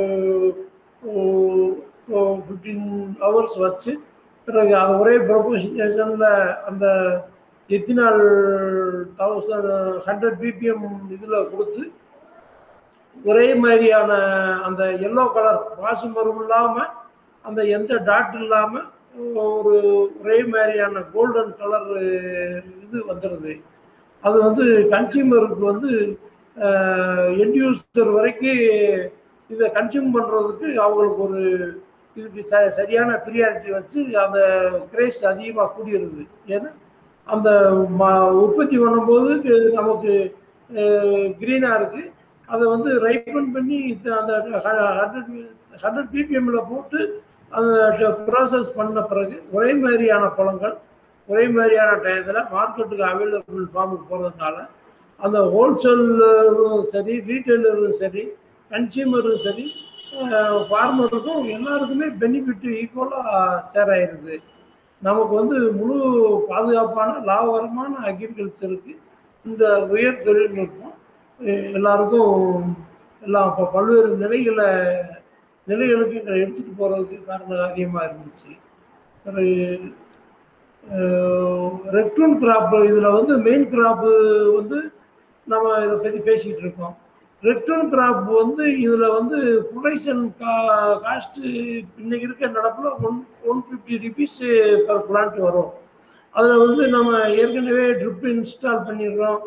ஃபிஃப்டீன் ஹவர்ஸ் வச்சு பிறகு அது ஒரே ப்ரொபோஷனேஷனில் அந்த எத்தினால் தௌசண்ட் ஹண்ட்ரட் பிபிஎம் இதில் கொடுத்து ஒரே மாதிரியான அந்த எல்லோ கலர் மாசு மரம் இல்லாமல் அந்த எந்த டாட் இல்லாமல் ஒரு ஒரே மாதிரியான கோல்டன் கலர் இது வந்துடுது அது வந்து கன்சியூமருக்கு வந்து என்யூசர் வரைக்கும் இதை கன்சியூம் பண்ணுறதுக்கு அவங்களுக்கு ஒரு இதுக்கு ச சரியான ப்ரியாரிட்டி வச்சு அந்த கிரேஸ் அதிகமாக கூடியிருது ஏன்னா அந்த ம உற்பத்தி பண்ணும்போது நமக்கு க்ரீனாக இருக்குது அதை வந்து ரைப்பன் பண்ணி அந்த ஹண்ட்ரட் ஹண்ட்ரட் பிபிஎம்மில் போட்டு அந்த ப்ராசஸ் பண்ண பிறகு ஒரே மாதிரியான பழங்கள் ஒரே மாதிரியான டயத்தில் மார்க்கெட்டுக்கு அவைலபிள் ஃபார்முக்கு போகிறதுனால அந்த ஹோல்சேலும் சரி ரீட்டைலரும் சரி கன்சியூமரும் சரி ஃபார்மருக்கும் எல்லாருக்குமே பெனிஃபிட் ஈக்குவலாக ஷேர் ஆயிடுது நமக்கு வந்து முழு பாதுகாப்பான லாபகரமான அக்ரிகல்ச்சருக்கு இந்த உயர் தொழில்நுட்பம் எல்லாருக்கும் எல்லாம் இப்போ பல்வேறு நிலைகளை நிலைகளுக்கு எடுத்துகிட்டு போகிறதுக்கு காரண காரியமாக இருந்துச்சு பிறகு ரெக்ரூன் கிராப் இதில் வந்து மெயின் கிராப்பு வந்து நம்ம இதை பற்றி பேசிக்கிட்டு இருக்கோம் ரெக்ரூன் கிராப் வந்து இதில் வந்து ப்ரொடக்ஷன் கா காஸ்ட்டு இன்னைக்கு இருக்க நடப்பில் one one fifty rupees per plant வரும் அதில் வந்து நம்ம ஏற்கனவே ட்ரிப் இன்ஸ்டால் பண்ணிடுறோம்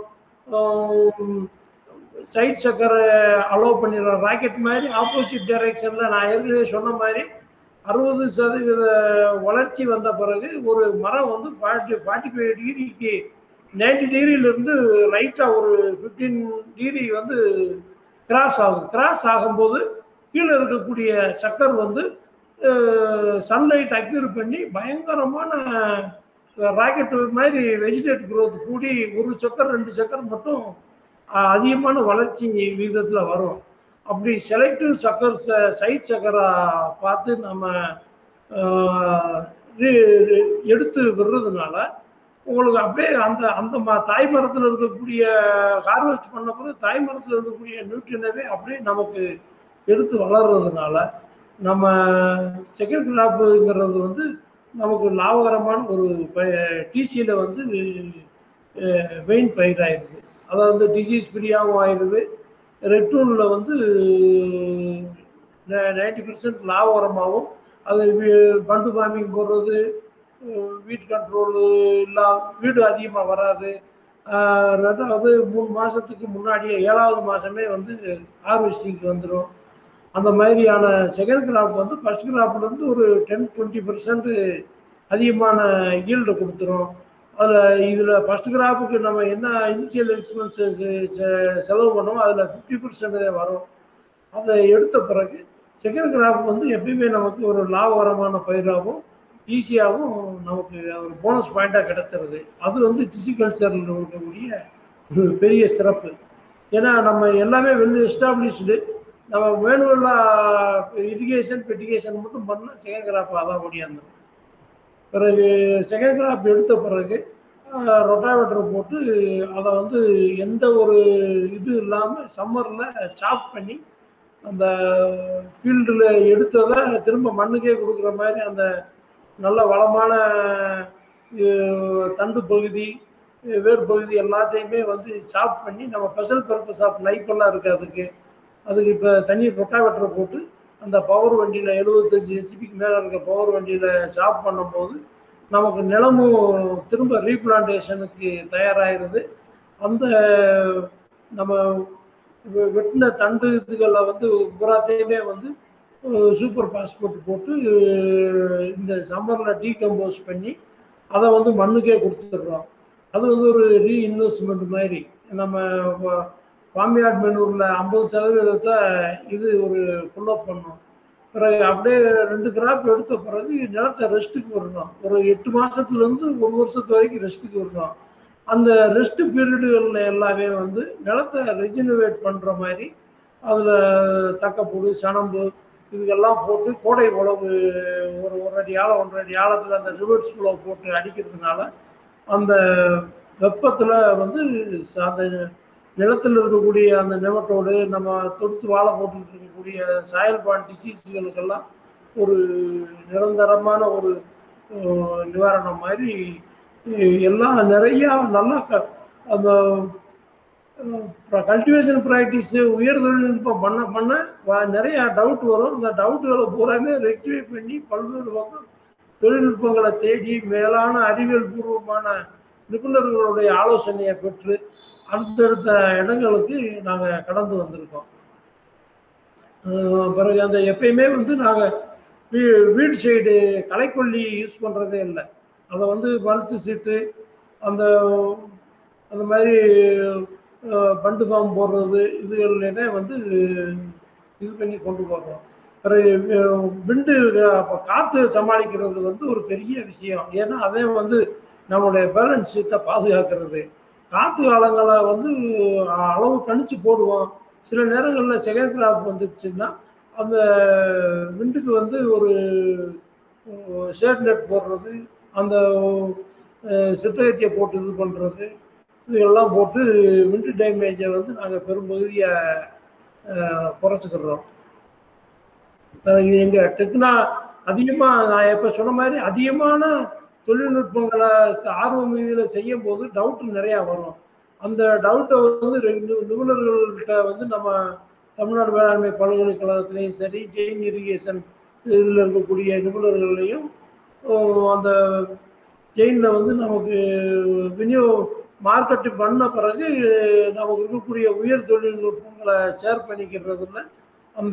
சைட் சக்கரை அலோவ் பண்ணிடுறோம் ராக்கெட் மாதிரி ஆப்போசிட் டைரக்ஷனில் நான் ஏற்கனவே சொன்ன மாதிரி அறுபது சதவீத வளர்ச்சி வந்த பிறகு ஒரு மரம் வந்து ஃபார்ட்டி ஃபார்ட்டி ஃபைவ் டிகிரிக்கு நைன்டி டிகிரியிலேருந்து லைட்டாக ஒரு ஃபிஃப்டீன் டிகிரி வந்து கிராஸ் ஆகுது கிராஸ் ஆகும்போது கீழே இருக்கக்கூடிய சக்கர் வந்து சன்லைட் அக்யூர் பண்ணி பயங்கரமான ராக்கெட் மாதிரி வெஜிடேட் குரோத் கூடி ஒரு சக்கர் ரெண்டு சக்கர் மட்டும் அதிகமான வளர்ச்சி விகிதத்தில் வரும் அப்படி செலக்டிவ் சக்கர் சைட் சக்கரை பார்த்து நம்ம எடுத்து விடுறதுனால உங்களுக்கு அப்படியே அந்த அந்த ம தாய் மரத்தில் இருக்கக்கூடிய ஹார்வெஸ்ட் பண்ண போது தாய் மரத்தில் இருக்கக்கூடிய நியூட்ரியனவே அப்படியே நமக்கு எடுத்து வளர்றதுனால நம்ம செகண்ட் கிராப்புங்கிறது வந்து நமக்கு லாபகரமான ஒரு டிசியில் வந்து வெயின் பயிராயிருது அதாவது வந்து டிசீஸ் ஃப்ரீயாகவும் ஆயிடுது ரெட்டூனில் வந்து நைன்டி பர்சன்ட் லாபகரமாகவும் அது வீ- பண்டு ஃபார்மிங் போடுறது வீட் கண்ட்ரோலு இல்லாம வீடு அதிகமாக வராது ஆஹ் ரெண்டாவது மூணு மாதத்துக்கு முன்னாடியே ஏழாவது மாதமே வந்து ஹார்வெஸ்டிங்க்கு வந்துடும் அந்த மாதிரியான செகண்ட் கிராப் வந்து ஃபர்ஸ்ட் கிராப்லேருந்து ஒரு டென் டுவெண்ட்டி பர்சன்ட் அதிகமான ஈல்டு கொடுத்துரும் அதில் இதில் ஃபர்ஸ்ட் கிராப்புக்கு நம்ம என்ன இனிஷியல் எக்ஸ்பென்சஸ் செலவு பண்ணோமோ அதில் ஃபிஃப்டி பர்சன்ட் தான் வரும் அதை எடுத்த பிறகு செகண்ட் கிராப் வந்து எப்பயுமே நமக்கு ஒரு லாபகரமான பயிராகவும் ஈஸியாகவும் நமக்கு ஒரு போனஸ் பாயிண்டாக கிடைச்சிருது அது வந்து டிசிகல்ச்சரில் இருக்கக்கூடிய ஒரு பெரிய சிறப்பு ஏன்னா நம்ம எல்லாமே வெல் எஸ்டாப்ளிஷ்டு நம்ம மேனுவலாக இரிகேஷன் பெட்டிகேஷன் மட்டும் பண்ணால் செகண்ட் கிராப் அதான் ஓடியாந்துடும் பிறகு செகண்ட் கிராப் எடுத்த பிறகு ரொட்டாவேட்டர் போட்டு அதை வந்து எந்த ஒரு இது இல்லாமல் சம்மரில் சாப் பண்ணி அந்த ஃபீல்டில் எடுத்ததை திரும்ப மண்ணுக்கே கொடுக்குற மாதிரி அந்த நல்ல வளமான அஹ், தண்டு பகுதி அஹ், வேர் பகுதி எல்லாத்தையுமே வந்து சாப் பண்ணி நம்ம ஸ்பெஷல் பர்பஸ் ஆஃப் லைஃப்பெல்லாம் இருக்குது அதுக்கு அதுக்கு இப்போ தண்ணி ரொட்டாவேட்டரை போட்டு அந்த பவர் வண்டியில் எழுபத்தஞ்சு ஹெச்பிக்கு மேலே இருக்க பவர் வண்டியில் சாப் பண்ணும்போது நமக்கு நிலமும் திரும்ப ரீப்ளான்டேஷனுக்கு தயாராகிருது அந்த நம்ம வெ- வெட்டின தண்டு இதுகளை வந்து புறாத்தையுமே வந்து சூப்பர் பாஸ்போர்ட் போட்டு அஹ், இந்த சம்மரில் டீகம்போஸ் பண்ணி அதை வந்து மண்ணுக்கே கொடுத்துட்றோம் அது வந்து ஒரு ரீஇன்வெஸ்ட்மெண்ட் மாதிரி நம்ம பாமியாட் மெனூரில் ஐம்பது சதவீதத்தை இது ஒரு புல்லப் பண்ணும் பிறகு அப்படியே ரெண்டு கிராப் எடுத்த பிறகு நிலத்தை ரெஸ்ட்டுக்கு விடணும் ஒரு எட்டு மாதத்துலேருந்து ஒரு வருஷத்து வரைக்கும் ரெஸ்ட்டுக்கு விடணும் அந்த ரெஸ்ட் பீரியடுகளில் எல்லாமே வந்து நிலத்தை ரெஜினுவேட் பண்ணுற மாதிரி அதில் தக்கப்பூடு சணம்பு இதுக்கெல்லாம் போட்டு கோடை உழவு ஒரு ஒரு அடி ஆழம் ஒன்றரை அடி ஆழத்தில் அந்த ரிவர்ஸ் உழவு போட்டு அடிக்கிறதுனால அந்த வெப்பத்தில் வந்து ச- அந்த நிலத்தில் இருக்கக்கூடிய அந்த நெமட்டோடு நம்ம தொடுத்து வாழை போட்டுக்கிட்டு இருக்கக்கூடிய சாயல் பான் டிசீஸ்களுக்கெல்லாம் ஒரு நிரந்தரமான ஒரு அஹ், நிவாரணம் மாதிரி அஹ், எல்லாம் நிறையா நல்லா க அந்த கல்டிவேஷன் ப்ராக்டிஸ் உயர் தொழில்நுட்பம் பண்ண பண்ண வ- நிறைய டவுட் வரும் அந்த டவுட்டுகளை பூராமே ரெக்டிஃபை பண்ணி பல்வேறு பக்கம் தொழில்நுட்பங்களை தேடி மேலான அறிவியல் பூர்வமான நிபுணர்களுடைய ஆலோசனையை பெற்று அடுத்தடுத்த இடங்களுக்கு நாங்கள் கடந்து வந்திருக்கோம் அஹ் பிறகு அந்த எப்பயுமே வந்து நாங்கள் வீ வீடு சைடு களைக்கொல்லி யூஸ் பண்ணுறதே இல்லை அதை வந்து மல்ச்சு சீட்டு அந்த அந்த மாதிரி அஹ், பண்டு பாம்பு போடுறது இதுகளில் தான் வந்து இது பண்ணி கொண்டு போகிறோம் பிறகு அஹ், விண்டு அப்போ காற்று சமாளிக்கிறது வந்து ஒரு பெரிய விஷயம் ஏன்னா அதே வந்து நம்மளுடைய பேலன்ஸ் ஷீட்டை பாதுகாக்கிறது காற்று காலங்களை வந்து அளவு கணிச்சு போடுவோம் சில நேரங்களில் செகண்ட் கிராப் வந்துருச்சுன்னா அந்த விண்டுக்கு வந்து ஒரு ஷேட் நெட் போடுறது அந்த அஹ், சித்தகத்தியை போட்டு இது பண்ணுறது இதெல்லாம் போட்டு விண்டு டேமேஜை வந்து நாங்கள் பெரும்பகுதியை குறைச்சிக்கிறோம் பிறகு எங்கள் டெக்னா அதிகமாக நான் இப்போ சொன்ன மாதிரி அதிகமான தொழில்நுட்பங்களை ஆர்வம் இதில் செய்யும் போது டவுட் நிறையா வரும் அந்த டவுட்டை வந்து ரெண்டு நிபுணர்கள்கிட்ட வந்து நம்ம தமிழ்நாடு வேளாண்மை பல்கலைக்கழகத்துலேயும் சரி ஜெயின் இரிகேஷன் இதில் இருக்கக்கூடிய நிபுணர்களையும் அஹ் அந்த செயினில் வந்து நமக்கு விநியோ மார்க்கெட்டு பண்ண பிறகு நமக்கு இருக்கக்கூடிய உயர் தொழில்நுட்பங்களை ஷேர் பண்ணிக்கிறதுல அந்த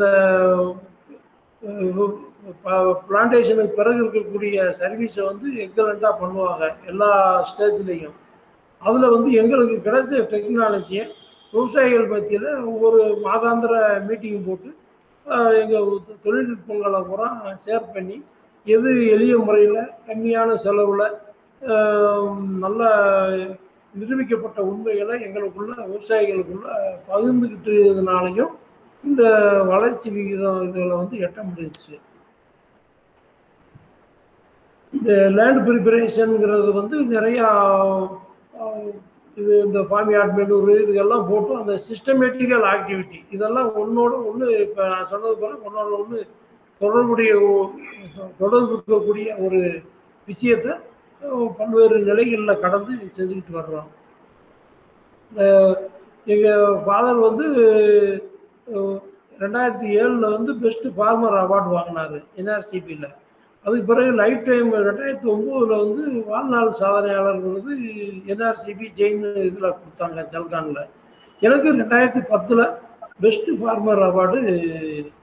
பிளான்டேஷனுக்கு பிறகு இருக்கக்கூடிய சர்வீஸை வந்து எக்ஸலண்ட்டாக பண்ணுவாங்க எல்லா ஸ்டேஜ்லேயும் அதில் வந்து எங்களுக்கு கிடைச்ச டெக்னாலஜியை விவசாயிகள் மத்தியில் ஒவ்வொரு மாதாந்திர மீட்டிங் போட்டு எங்கள் தொழில்நுட்பங்களை பூரா ஷேர் பண்ணி எது எளிய முறையில் கம்மியான செலவில் நல்ல நிரூபிக்கப்பட்ட உண்மைகளை எங்களுக்குள்ள விவசாயிகளுக்குள்ள பகிர்ந்துக்கிட்டதுனாலையும் இந்த வளர்ச்சி விகிதம் இதில் வந்து எட்ட முடிஞ்சிச்சு இந்த லேண்ட் ப்ரிப்பரேஷனுங்கிறது வந்து நிறையா அஹ், இது இந்த ஃபார்மியாட் மெனூர் இதுக்கெல்லாம் போட்டு அந்த சிஸ்டமேட்டிக்கல் ஆக்டிவிட்டி இதெல்லாம் ஒன்றோட ஒன்று இப்போ நான் சொன்னது போல ஒன்றோட ஒன்று தொடர்புடைய ஒ- தொடர்பு இருக்கக்கூடிய ஒரு விஷயத்தை அஹ், பல்வேறு நிலைகளில் கடந்து செஞ்சுக்கிட்டு வர்றோம் எங்கள் ஃபாதர் வந்து அஹ், ரெண்டாயிரத்தி ஏழில் வந்து பெஸ்ட் ஃபார்மர் அவார்டு வாங்கினார் என்ஆர்சிபியில் அதுக்கு பிறகு லைஃப் டைம் ரெண்டாயிரத்தி ஒம்போதில் வந்து வாழ்நாள் சாதனையாளர் விருது என்ஆர்சிபி ஜெயின் இதில் கொடுத்தாங்க ஜல்கானில் எனக்கு ரெண்டாயிரத்தி பத்தில் பெஸ்ட் ஃபார்மர் அவார்டு